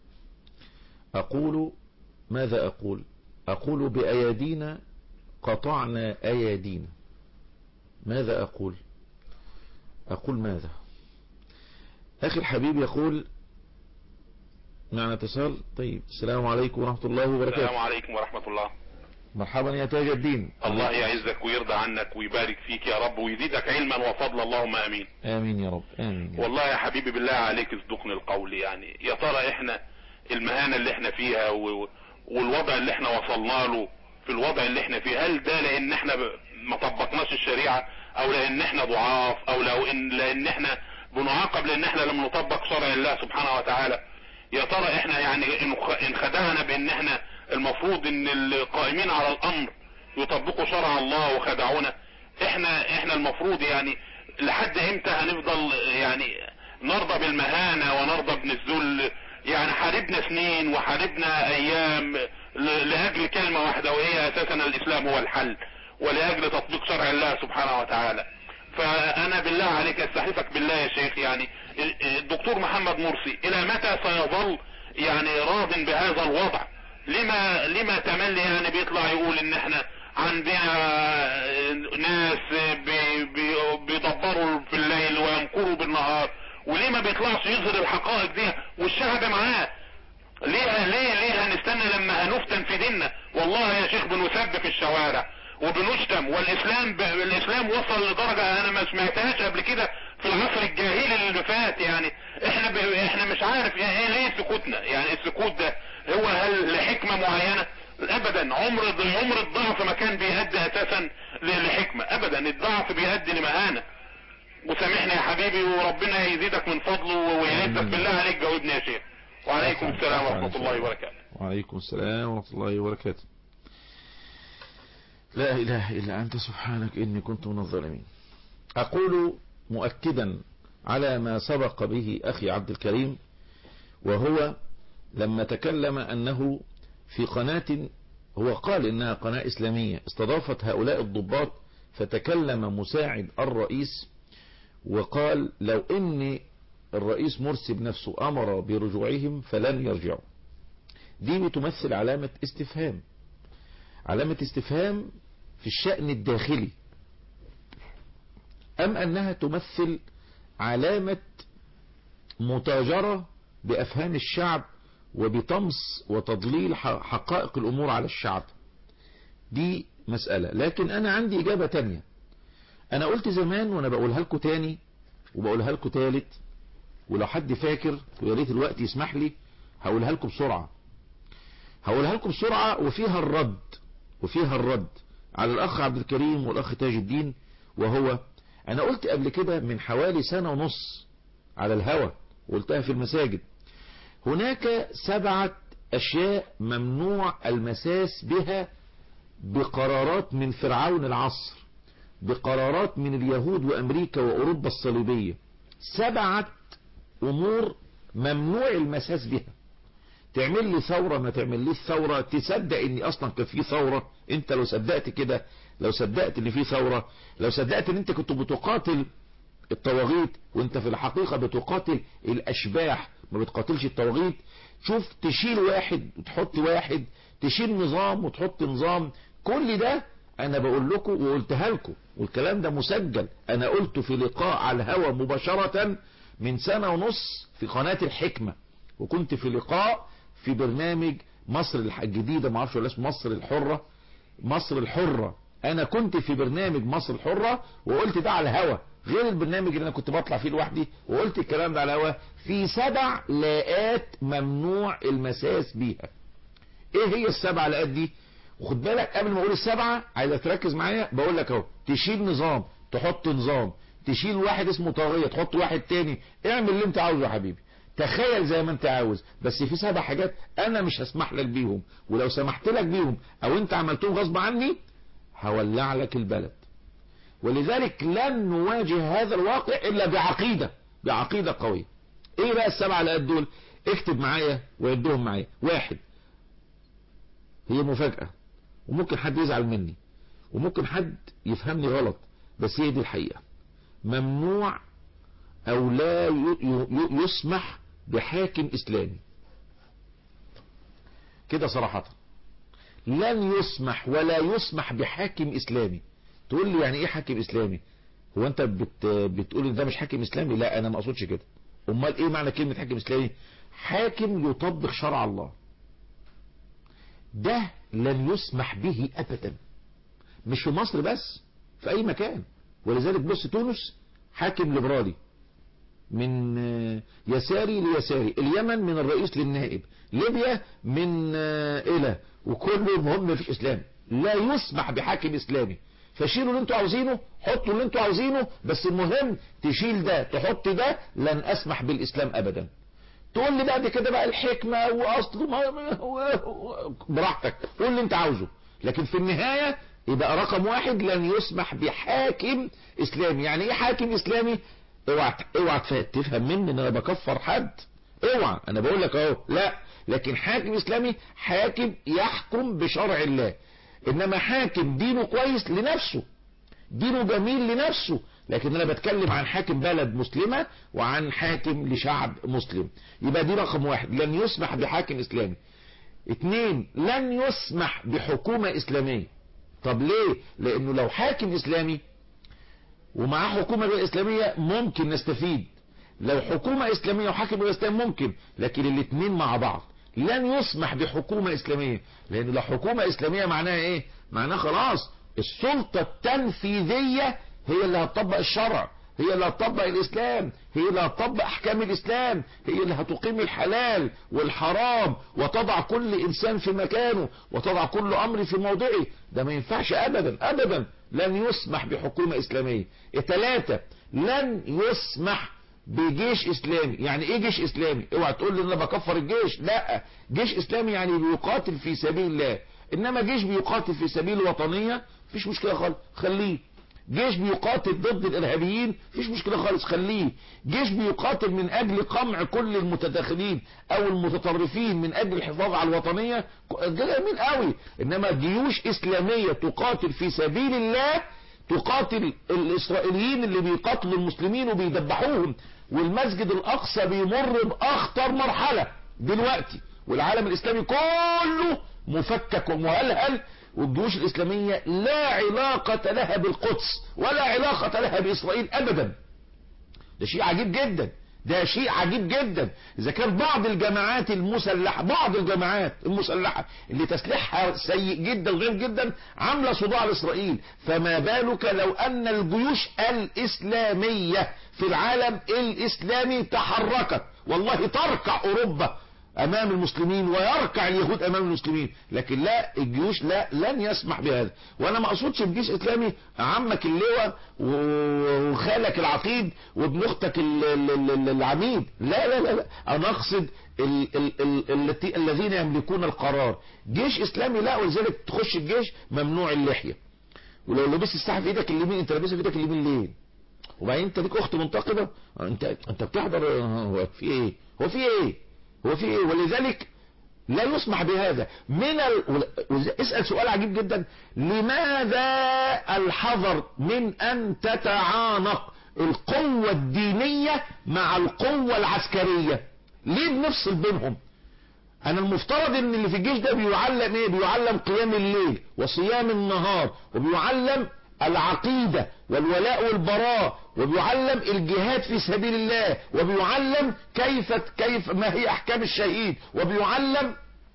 أقول ماذا أقول أقول بأيادينا قطعنا أيادينا ماذا أقول أقول ماذا أخي الحبيب يقول معنا اتصال طيب السلام عليكم ورحمة الله السلام وبركاته عليكم ورحمة الله مرحبا يا تاج الدين الله يعزك ويرضى عنك ويبارك فيك يا رب ويزيدك علما وفضلا اللهم امين امين يا رب امين يا رب. والله يا حبيبي بالله عليك اصدقني القول يعني يا ترى احنا المهانة اللي احنا فيها و... والوضع اللي احنا وصلنا له في الوضع اللي احنا فيه هل ده لان احنا ب... ما طبقناش الشريعة او لان احنا ضعاف او لو ان لان احنا بنعاقب لان احنا لم نطبق شرع الله سبحانه وتعالى يا ترى احنا يعني إن- انخدعنا بان احنا المفروض ان القائمين على الامر يطبقوا شرع الله وخدعونا احنا احنا المفروض يعني لحد امتى هنفضل يعني نرضى بالمهانة ونرضى بالذل يعني حاربنا سنين وحاربنا ايام ل- لاجل كلمة واحدة وهي اساسا الاسلام هو الحل ولاجل تطبيق شرع الله سبحانه وتعالى فانا بالله عليك استحلفك بالله يا شيخ يعني الدكتور محمد مرسي الى متى سيظل يعني راض بهذا الوضع لما لما تملي يعني بيطلع يقول ان احنا عندنا ناس بي بي بيدبروا في الليل ويمكروا بالنهار وليه ما بيطلعش يظهر الحقائق دي والشعب معاه ليه ليه ليه هنستنى لما هنفتن في ديننا والله يا شيخ بنسب في الشوارع وبنشتم والاسلام ب... الاسلام وصل لدرجة انا ما سمعتهاش قبل كده في العصر الجاهلي اللي فات يعني احنا ب... احنا مش عارف يعني ايه ليه سكوتنا يعني السكوت ده هو هل لحكمة معينة ابدا عمر عمر الضعف ما كان بيؤدي اساسا ل- لحكمة ابدا الضعف بيؤدي لمهانة وسامحني يا حبيبي وربنا يزيدك من فضله ويعزك آمين. بالله عليك جاوبني يا شيخ وعليكم عفواً، السلام عفواً ورحمة إن شاء الله وبركاته وعليكم السلام ورحمة الله وبركاته لا إله إلا أنت سبحانك إني كنت من الظالمين أقول مؤكدا على ما سبق به أخي عبد الكريم وهو لما تكلم أنه في قناة هو قال إنها قناة إسلامية استضافت هؤلاء الضباط فتكلم مساعد الرئيس وقال لو إن الرئيس مرسي بنفسه أمر برجوعهم فلن يرجعوا دي بتمثل علامة استفهام علامة استفهام في الشأن الداخلي أم أنها تمثل علامة متاجرة بأفهام الشعب وبطمس وتضليل ح- حقائق الأمور على الشعب دي مسألة لكن أنا عندي إجابة تانية أنا قلت زمان وأنا بقولها لكم تاني وبقولها لكم تالت ولو حد فاكر ويا ريت الوقت يسمح لي هقولها لكم بسرعة هقولها لكم بسرعة وفيها الرد وفيها الرد على الأخ عبد الكريم والأخ تاج الدين وهو أنا قلت قبل كده من حوالي سنة ونص على الهوى وقلتها في المساجد هناك سبعة أشياء ممنوع المساس بها بقرارات من فرعون العصر بقرارات من اليهود وأمريكا وأوروبا الصليبية سبعة أمور ممنوع المساس بها تعمل لي ثورة ما تعمليش ثورة تصدق اني اصلا كان في ثورة انت لو صدقت كده لو صدقت ان في ثورة لو صدقت ان انت كنت بتقاتل الطواغيت وانت في الحقيقة بتقاتل الاشباح ما بتقاتلش الطواغيت شوف تشيل واحد وتحط واحد تشيل نظام وتحط نظام كل ده انا بقول لكم وقلتها لكم والكلام ده مسجل انا قلته في لقاء على الهوا مباشرة من سنة ونص في قناة الحكمة وكنت في لقاء في برنامج مصر الح- الجديدة ما اعرفش ولا اسمه مصر الحرة مصر الحرة انا كنت في برنامج مصر الحرة وقلت ده على الهوا غير البرنامج اللي انا كنت بطلع فيه لوحدي وقلت الكلام ده على الهوا في سبع لاءات ممنوع المساس بيها ايه هي السبع لاءات دي وخد بالك قبل ما اقول السبعة عايزك تركز معايا بقول لك اهو تشيل نظام تحط نظام تشيل واحد اسمه طاغية تحط واحد تاني اعمل اللي انت عاوزه يا حبيبي تخيل زي ما انت عاوز بس في سبع حاجات انا مش هسمح لك بيهم ولو سمحت لك بيهم او انت عملتهم غصب عني هولع لك البلد ولذلك لن نواجه هذا الواقع الا بعقيدة بعقيدة قوية ايه بقى السبع لقات دول اكتب معايا وعدهم معايا واحد هي مفاجأة وممكن حد يزعل مني وممكن حد يفهمني غلط بس هي دي الحقيقة ممنوع او لا ي- ي- يسمح بحاكم اسلامي كده صراحة لن يسمح ولا يسمح بحاكم اسلامي تقول لي يعني ايه حاكم اسلامي هو انت بت بتقول ان ده مش حاكم اسلامي لا انا ما اقصدش كده امال ايه معنى كلمة حاكم اسلامي حاكم يطبق شرع الله ده لن يسمح به ابدا مش في مصر بس في اي مكان ولذلك بص تونس حاكم ليبرالي من آه، يساري ليساري اليمن من الرئيس للنائب ليبيا من آه، الى وكله المهم مفيش اسلام لا يسمح بحاكم اسلامي فشيلوا اللي انتوا عاوزينه حطوا اللي انتوا عاوزينه بس المهم تشيل ده تحط ده لن اسمح بالاسلام ابدا تقول لي بعد كده بقى الحكمة واصل ما- ما- و- براحتك قول اللي انت عاوزه لكن في النهاية يبقى رقم واحد لن يسمح بحاكم اسلامي يعني ايه حاكم اسلامي اوعى اوعى تف- تفهم مني ان انا بكفر حد اوعى انا بقول لك اهو لا لكن حاكم اسلامي حاكم يحكم بشرع الله انما حاكم دينه كويس لنفسه دينه جميل لنفسه لكن انا بتكلم عن حاكم بلد مسلمة وعن حاكم لشعب مسلم يبقى دي رقم واحد لن يسمح بحاكم اسلامي اتنين لن يسمح بحكومة اسلامية طب ليه لانه لو حاكم اسلامي ومعاه حكومة غير اسلامية ممكن نستفيد لو حكومة اسلامية وحاكم غير اسلامي ممكن لكن الاتنين مع بعض لن يسمح بحكومة اسلامية لان لو حكومة اسلامية معناها ايه معناها خلاص السلطة التنفيذية هي اللي هتطبق الشرع هي اللي هتطبق الاسلام هي اللي هتطبق احكام الاسلام هي اللي هتقيم الحلال والحرام وتضع كل انسان في مكانه وتضع كل امر في موضعه ده ما ينفعش ابدا ابدا لن يسمح بحكومة اسلامية ثلاثة لن يسمح بجيش اسلامي يعني ايه جيش اسلامي اوعى تقول لي ان انا بكفر الجيش لا جيش اسلامي يعني بيقاتل في سبيل الله انما جيش بيقاتل في سبيل الوطنية مفيش مشكلة خالص خليه جيش بيقاتل ضد الارهابيين مفيش مشكلة خالص خليه جيش بيقاتل من اجل قمع كل المتداخلين او المتطرفين من اجل الحفاظ على الوطنية ده جميل قوي انما جيوش اسلامية تقاتل في سبيل الله تقاتل الاسرائيليين اللي بيقاتلوا المسلمين وبيدبحوهم والمسجد الاقصى بيمر باخطر مرحلة دلوقتي والعالم الاسلامي كله مفكك ومهلهل والجيوش الاسلامية لا علاقة لها بالقدس ولا علاقة لها باسرائيل ابدا ده شيء عجيب جدا ده شيء عجيب جدا اذا كان بعض الجماعات المسلحة بعض الجماعات المسلحة اللي تسليحها سيء جدا وغير جدا عاملة صداع لاسرائيل فما بالك لو ان الجيوش الاسلامية في العالم الاسلامي تحركت والله تركع اوروبا امام المسلمين ويركع اليهود امام المسلمين لكن لا الجيوش لا لن يسمح بهذا وانا ما اقصدش بجيش اسلامي عمك اللواء وخالك العقيد وابن اختك ال- ال- ال- العميد لا لا لا, لا. انا اقصد ال- ال- ال- التي- الذين يملكون القرار جيش اسلامي لا ولذلك تخش الجيش ممنوع اللحية ولو لبست الساعة في ايدك اليمين انت لابسها في ايدك اليمين ليه وبعدين انت ليك اخت منتقبة انت انت بتحضر هو في ايه هو في ايه هو في ايه ولذلك لا يسمح بهذا من ال... وز- اسأل سؤال عجيب جدا لماذا الحذر من ان تتعانق القوة الدينية مع القوة العسكرية ليه بنفصل بينهم انا المفترض ان اللي في الجيش ده بيعلم ايه بيعلم قيام الليل وصيام النهار وبيعلم العقيدة والولاء والبراء وبيعلم الجهاد في سبيل الله وبيعلم كيف كيف ما هي احكام الشهيد وبيعلم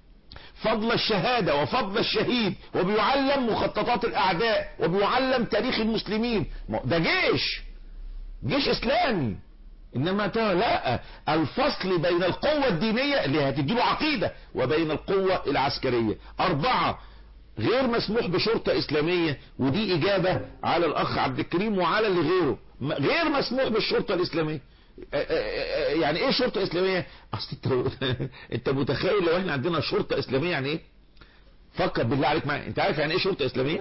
فضل الشهادة وفضل الشهيد وبيعلم مخططات الاعداء وبيعلم تاريخ المسلمين ما- ده جيش جيش اسلامي انما تا- لا الفصل بين القوة الدينية اللي هتديله عقيدة وبين القوة العسكرية اربعة غير مسموح بشرطة اسلامية ودي اجابة على الاخ عبد الكريم وعلى اللي غيره م- غير مسموح بالشرطة الاسلامية آه، آه، آه، يعني ايه شرطة اسلامية اصل انت انت متخيل لو احنا عندنا شرطة اسلامية يعني ايه فكر بالله عليك معايا انت عارف يعني ايه شرطة اسلامية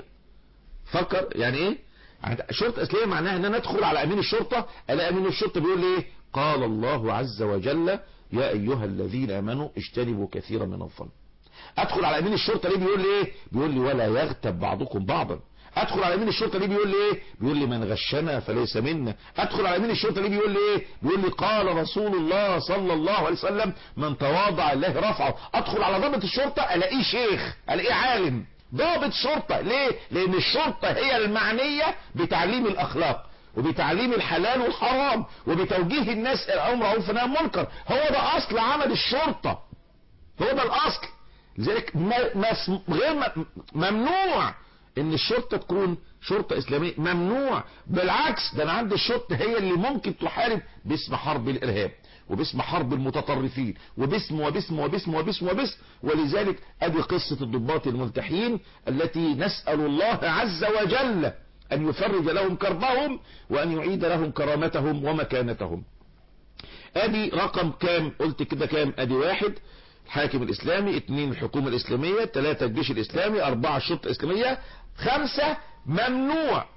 فكر يعني ايه يعني شرطة اسلامية معناها ان انا ادخل على امين الشرطة الاقي امين الشرطة بيقول لي ايه قال الله عز وجل يا ايها الذين امنوا اجتنبوا كثيرا من الظن ادخل على امين الشرطة ليه بيقول لي ايه بيقول لي ولا يغتب بعضكم بعضا ادخل على امين الشرطة ليه بيقول لي ايه بيقول لي من غشنا فليس منا ادخل على امين الشرطة ليه بيقول لي ايه بيقول لي قال رسول الله صلى الله عليه وسلم من تواضع الله رفعه ادخل على ضابط الشرطة الاقيه شيخ الاقيه عالم ضابط شرطة ليه لان الشرطة هي المعنية بتعليم الاخلاق وبتعليم الحلال والحرام وبتوجيه الناس الامر معروف ونهي عن المنكر هو ده اصل عمل الشرطة هو ده الاصل لذلك ما مس- غير م- ممنوع ان الشرطة تكون شرطة اسلامية ممنوع بالعكس ده انا عندي الشرطة هي اللي ممكن تحارب باسم حرب الارهاب وباسم حرب المتطرفين وباسم وباسم وباسم وباسم وباسم ولذلك ادي قصة الضباط الملتحين التي نسأل الله عز وجل ان يفرج لهم كربهم وان يعيد لهم كرامتهم ومكانتهم ادي رقم كام قلت كده كام ادي واحد الحاكم الاسلامي اثنين الحكومة الاسلامية ثلاثة الجيش الاسلامي اربعة الشرطة الاسلامية خمسة ممنوع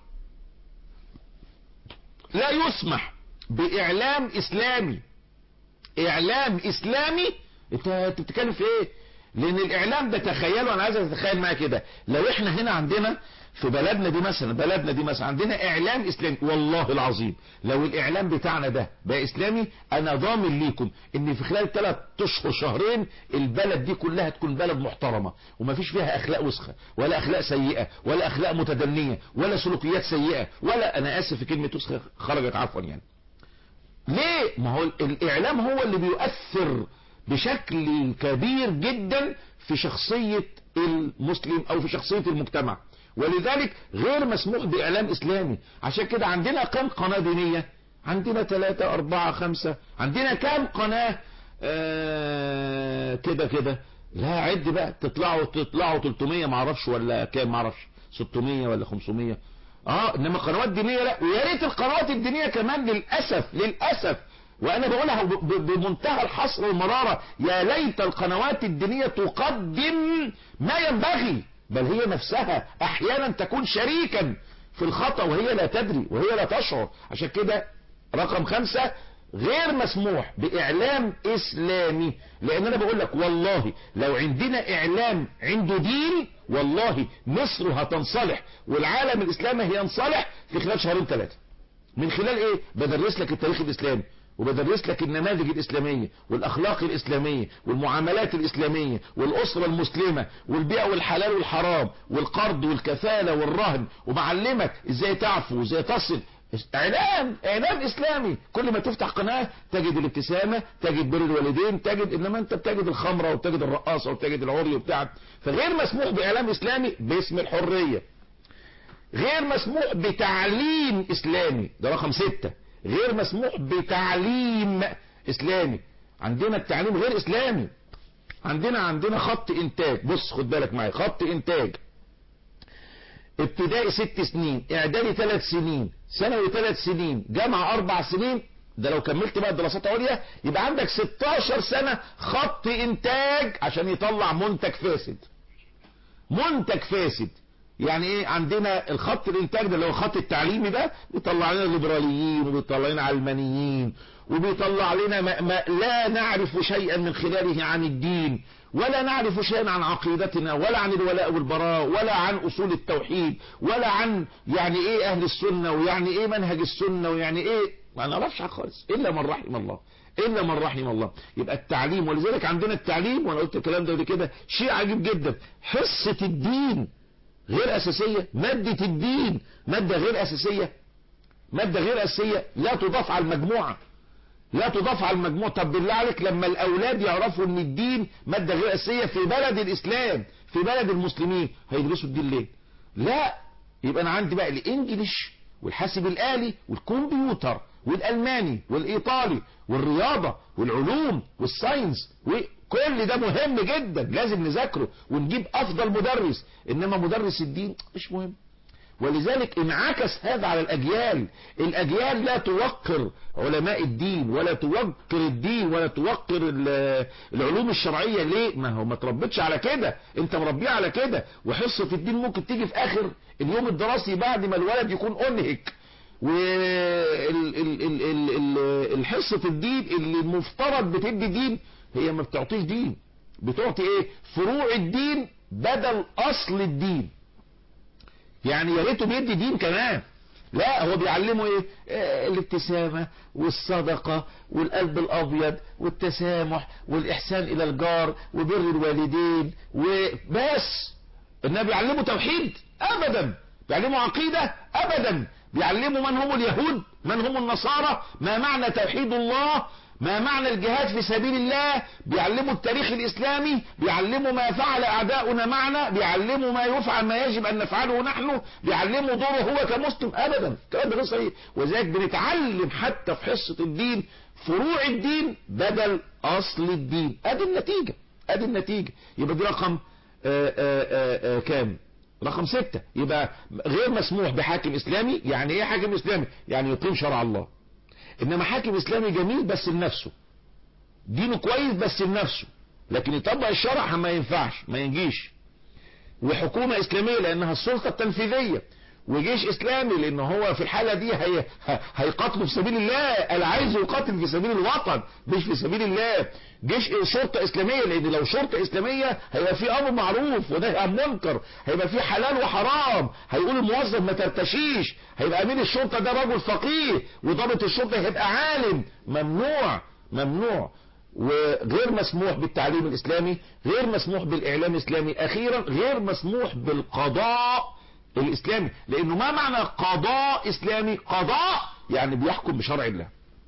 لا يسمح باعلام اسلامي اعلام اسلامي انت أنت بتتكلم في ايه لان الاعلام ده تخيلوا انا عايزك تتخيل معايا كده لو احنا هنا عندنا في بلدنا دي مثلا بلدنا دي مثلا عندنا اعلام اسلامي والله العظيم لو الاعلام بتاعنا ده بقى اسلامي انا ضامن ليكم ان في خلال ثلاث اشهر شهرين البلد دي كلها تكون بلد محترمة ومفيش فيها اخلاق وسخة ولا اخلاق سيئة ولا اخلاق متدنية ولا سلوكيات سيئة ولا انا اسف في كلمة وسخة خرجت عفوا يعني ليه ما هو الاعلام هو اللي بيؤثر بشكل كبير جدا في شخصية المسلم او في شخصية المجتمع ولذلك غير مسموح باعلام اسلامي عشان كده عندنا كم قناة دينية عندنا ثلاثة اربعة خمسة عندنا كم قناة آه كده كده لا عد بقى تطلعوا تطلعوا 300 معرفش ولا كام معرفش 600 ولا 500 اه انما القنوات الدينية لا ويا ريت القنوات الدينية كمان للأسف للأسف وانا بقولها ب- ب- بمنتهى الحسر والمرارة يا ليت القنوات الدينية تقدم ما ينبغي بل هي نفسها احيانا تكون شريكا في الخطأ وهي لا تدري وهي لا تشعر عشان كده رقم خمسة غير مسموح باعلام اسلامي لان انا بقول لك والله لو عندنا اعلام عنده دين والله مصر هتنصلح والعالم الاسلامي هينصلح في خلال شهرين ثلاثة من خلال ايه بدرس لك التاريخ الاسلامي وبدرس لك النماذج الاسلامية والاخلاق الاسلامية والمعاملات الاسلامية والاسرة المسلمة والبيع والحلال والحرام والقرض والكفالة والرهن وبعلمك ازاي تعفو وازاي تصل اعلام اعلام اسلامي كل ما تفتح قناة تجد الابتسامة تجد بر الوالدين تجد انما انت بتجد الخمرة وبتجد الرقاصة وبتجد العري وبتاع فغير مسموح باعلام اسلامي باسم الحرية غير مسموح بتعليم اسلامي ده رقم ستة غير مسموح بتعليم اسلامي عندنا التعليم غير اسلامي عندنا عندنا خط انتاج بص خد بالك معايا خط انتاج ابتدائي ست سنين اعدادي ثلاث سنين ثانوي ثلاث سنين جامعة اربع سنين ده لو كملت بقى دراسات عليا يبقى عندك 16 سنة خط انتاج عشان يطلع منتج فاسد منتج فاسد يعني ايه عندنا الخط الانتاج ده اللي هو الخط التعليمي ده بيطلع لنا الليبراليين وبيطلع لنا علمانيين وبيطلع لنا ما, ما لا نعرف شيئا من خلاله عن الدين ولا نعرف شيئا عن عقيدتنا ولا عن الولاء والبراء ولا عن اصول التوحيد ولا عن يعني ايه اهل السنة ويعني ايه منهج السنة ويعني ايه ما نعرفش حاجة خالص الا من رحم الله الا من رحم الله يبقى التعليم ولذلك عندنا التعليم وانا قلت الكلام ده قبل كده شيء عجيب جدا حصة الدين غير اساسية مادة الدين مادة غير اساسية مادة غير اساسية لا تضاف على المجموعة لا تضاف على المجموعة طب بالله عليك لما الاولاد يعرفوا ان الدين مادة غير اساسية في بلد الاسلام في بلد المسلمين هيدرسوا الدين ليه لا يبقى انا عندي بقى الانجليش والحاسب الالي والكمبيوتر والالماني والايطالي والرياضة والعلوم والساينس وكل ده مهم جدا لازم نذاكره ونجيب افضل مدرس انما مدرس الدين مش مهم ولذلك انعكس هذا على الاجيال الاجيال لا توقر علماء الدين ولا توقر الدين ولا توقر ال- العلوم الشرعية ليه ما هو ما تربتش على كده انت مربيه على كده وحصة الدين ممكن تيجي في اخر اليوم الدراسي بعد ما الولد يكون انهك والحصة الدين اللي المفترض بتدي دين هي ما بتعطيش دين بتعطي ايه فروع الدين بدل اصل الدين يعني يا ريته بيدي دين كمان لا هو بيعلمه ايه آه، الابتسامة والصدقة والقلب الابيض والتسامح والاحسان الى الجار وبر الوالدين وبس النبي بيعلمه توحيد ابدا بيعلمه عقيدة ابدا بيعلمه من هم اليهود من هم النصارى ما معنى توحيد الله ما معنى الجهاد في سبيل الله بيعلموا التاريخ الإسلامي بيعلموا ما فعل أعداؤنا معنا بيعلموا ما يفعل ما يجب أن نفعله نحن بيعلموا دوره هو كمسلم أبدا الكلام ده غير صحيح وذلك بنتعلم حتى في حصة الدين فروع الدين بدل أصل الدين أدي النتيجة أدي النتيجة يبقى دي رقم آآ آآ آآ كام رقم ستة يبقى غير مسموح بحاكم إسلامي يعني إيه حاكم إسلامي يعني يقيم شرع الله انما حاكم اسلامي جميل بس لنفسه دينه كويس بس لنفسه لكن يطبق الشرع ما ينفعش ما ينجيش وحكومة اسلامية لانها السلطة التنفيذية وجيش اسلامي لان هو في الحالة دي هي هيقاتلوا في سبيل الله اللي عايز يقاتل في سبيل الوطن مش في سبيل الله جيش شرطة اسلامية لان لو شرطة اسلامية هيبقى في امر معروف ونهي عن منكر هيبقى في حلال وحرام هيقول الموظف ما ترتشيش هيبقى امين الشرطة ده رجل فقيه وضابط الشرطة هيبقى عالم ممنوع ممنوع وغير مسموح بالتعليم الاسلامي غير مسموح بالاعلام الاسلامي اخيرا غير مسموح بالقضاء الاسلامي لانه ما معنى قضاء اسلامي قضاء يعني بيحكم بشرع الله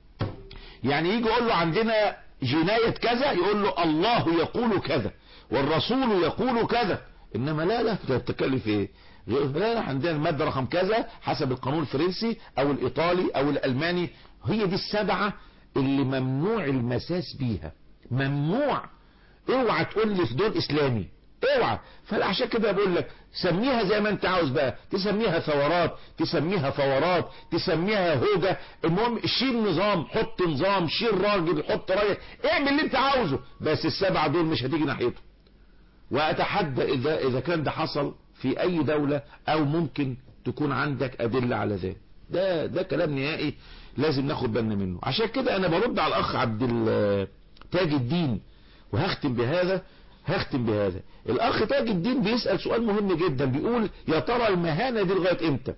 يعني يجي يقول له عندنا جناية كذا يقول له الله يقول كذا والرسول يقول كذا انما لا لا تتكلف ايه لا لا عندنا المادة رقم كذا حسب القانون الفرنسي او الايطالي او الالماني هي دي السبعة اللي ممنوع المساس بيها ممنوع اوعى تقول لي في دول اسلامي اوعى فعشان كده بقول لك سميها زي ما انت عاوز بقى تسميها ثورات تسميها فورات تسميها هوجة المهم شيل نظام حط نظام شيل راجل حط راجل اعمل اللي انت عاوزه بس السبعة دول مش هتيجي ناحيته واتحدى اذا اذا كان ده حصل في اي دولة او ممكن تكون عندك ادلة على ذلك ده ده كلام نهائي لازم ناخد بالنا منه عشان كده انا برد على الاخ عبد تاج الدين وهختم بهذا هختم بهذا الاخ تاج الدين بيسأل سؤال مهم جدا بيقول يا ترى المهانة دي لغاية امتى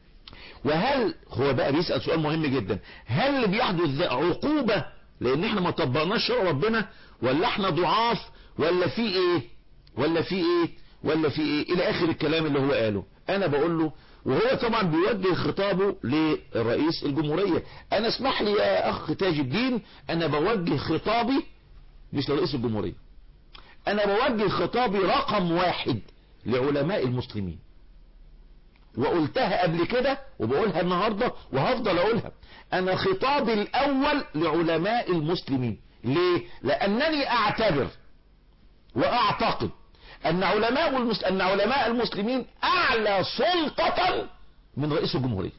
وهل هو بقى بيسأل سؤال مهم جدا هل اللي بيحدث ده عقوبة لان احنا ما طبقناش شرع ربنا ولا احنا ضعاف ولا في ايه ولا في ايه ولا في ايه الى اخر الكلام اللي هو قاله انا بقول له وهو طبعا بيوجه خطابه لرئيس الجمهورية انا اسمح لي يا اخ تاج الدين انا بوجه خطابي مش لرئيس الجمهورية انا بوجه خطابي رقم واحد لعلماء المسلمين وقلتها قبل كده وبقولها النهاردة وهفضل اقولها انا خطابي الاول لعلماء المسلمين ليه لانني اعتبر واعتقد ان علماء المس... ان علماء المسلمين اعلى سلطة من رئيس الجمهورية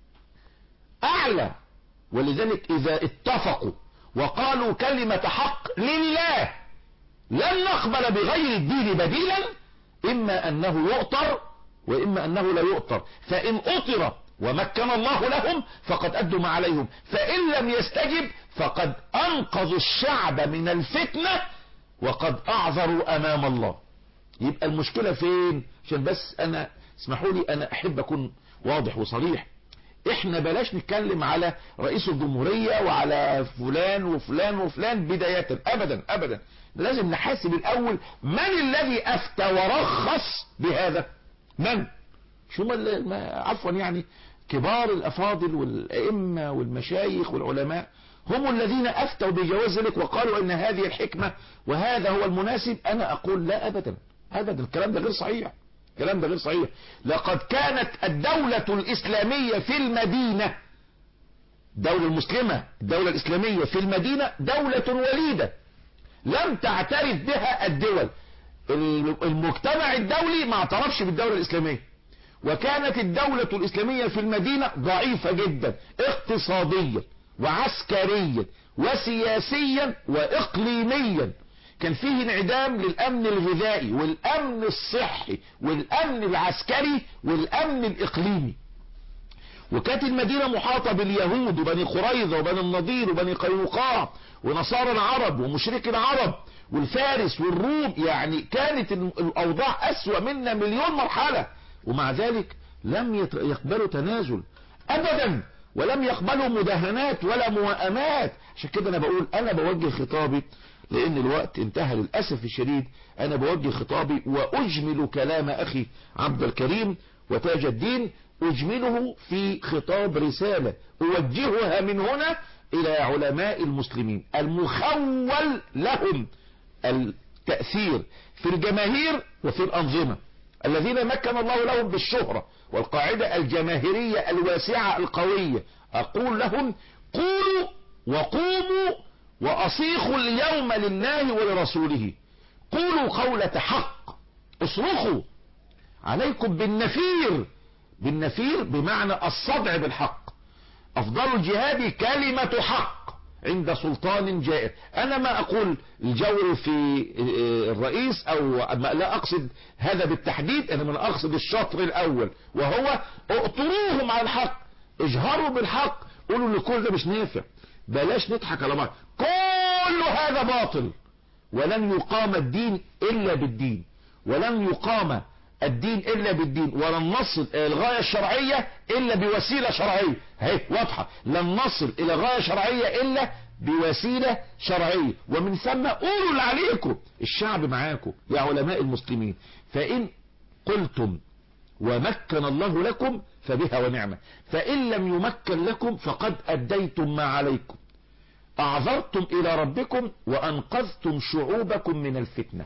اعلى ولذلك اذا اتفقوا وقالوا كلمة حق لله لن نقبل بغير الدين بديلا اما انه يؤطر واما انه لا يؤطر فان اطر ومكن الله لهم فقد ادوا ما عليهم فان لم يستجب فقد انقذوا الشعب من الفتنة وقد اعذروا امام الله يبقى المشكلة فين عشان بس انا اسمحوا لي انا احب اكون واضح وصريح احنا بلاش نتكلم على رئيس الجمهورية وعلى فلان وفلان وفلان بداية ابدا ابدا لازم نحاسب الاول من الذي افتى ورخص بهذا من شو ما عفوا يعني كبار الافاضل والائمة والمشايخ والعلماء هم الذين افتوا بجواز ذلك وقالوا ان هذه الحكمة وهذا هو المناسب انا اقول لا ابدا ابدا الكلام ده غير صحيح الكلام ده غير صحيح لقد كانت الدولة الاسلامية في المدينة الدولة المسلمة الدولة الاسلامية في المدينة دولة وليدة لم تعترف بها الدول المجتمع الدولي ما اعترفش بالدولة الاسلامية وكانت الدولة الاسلامية في المدينة ضعيفة جدا اقتصاديا وعسكريا وسياسيا واقليميا كان فيه انعدام للامن الغذائي والامن الصحي والامن العسكري والامن الاقليمي وكانت المدينة محاطة باليهود وبني قريظة وبني النضير وبني قينقاع ونصارى العرب ومشركي العرب والفارس والروم يعني كانت الاوضاع اسوأ منا مليون مرحلة ومع ذلك لم يقبلوا تنازل ابدا ولم يقبلوا مداهنات ولا موائمات عشان كده انا بقول انا بوجه خطابي لان الوقت انتهى للأسف الشديد انا بوجه خطابي واجمل كلام اخي عبد الكريم وتاج الدين اجمله في خطاب رسالة اوجهها من هنا إلى علماء المسلمين المخول لهم التأثير في الجماهير وفي الأنظمة الذين مكن الله لهم بالشهرة والقاعدة الجماهيرية الواسعة القوية أقول لهم قولوا وقوموا وأصيخوا اليوم لله ولرسوله قولوا قولة حق اصرخوا عليكم بالنفير بالنفير بمعنى الصدع بالحق أفضل الجهاد كلمة حق عند سلطان جائر أنا ما أقول الجور في الرئيس أو ما لا أقصد هذا بالتحديد أنا من أقصد الشطر الأول وهو اقتروهم على الحق اجهروا بالحق قولوا ان كل ده مش نافع بلاش نضحك على بعض كل هذا باطل ولن يقام الدين إلا بالدين ولن يقام الدين إلا بالدين ولن نصل إلى الغاية الشرعية إلا بوسيلة شرعية هي واضحة لن نصل إلى غاية شرعية إلا بوسيلة شرعية ومن ثم قولوا اللي عليكم الشعب معاكم يا علماء المسلمين فإن قلتم ومكن الله لكم فبها ونعمة فإن لم يمكن لكم فقد أديتم ما عليكم أعذرتم إلى ربكم وأنقذتم شعوبكم من الفتنة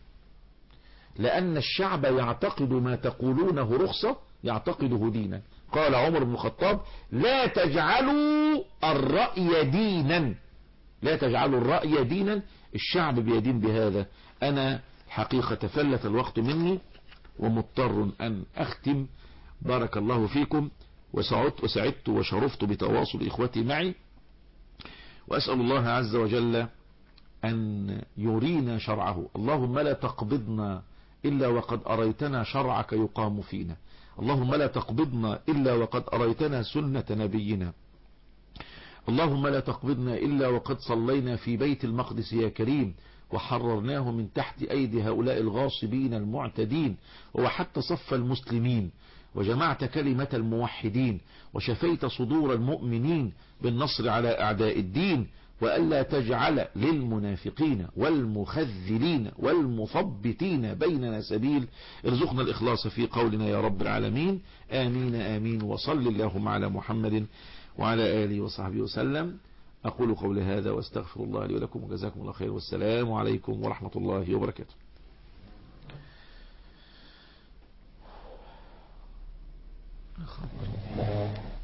لأن الشعب يعتقد ما تقولونه رخصة يعتقده دينا قال عمر بن الخطاب لا تجعلوا الرأي دينا لا تجعلوا الرأي دينا الشعب بيدين بهذا أنا حقيقة تفلت الوقت مني ومضطر أن أختم بارك الله فيكم وسعدت, وسعدت وشرفت بتواصل إخوتي معي وأسأل الله عز وجل أن يرينا شرعه اللهم لا تقبضنا إلا وقد أريتنا شرعك يقام فينا اللهم لا تقبضنا إلا وقد أريتنا سنة نبينا اللهم لا تقبضنا إلا وقد صلينا في بيت المقدس يا كريم وحررناه من تحت أيدي هؤلاء الغاصبين المعتدين وحتى صف المسلمين وجمعت كلمة الموحدين وشفيت صدور المؤمنين بالنصر على أعداء الدين وألا تجعل للمنافقين والمخذلين والمثبتين بيننا سبيل ارزقنا الإخلاص في قولنا يا رب العالمين آمين آمين وصل اللهم على محمد وعلى آله وصحبه وسلم أقول قولي هذا واستغفر الله لي ولكم وجزاكم الله خير والسلام عليكم ورحمة الله وبركاته خبر الله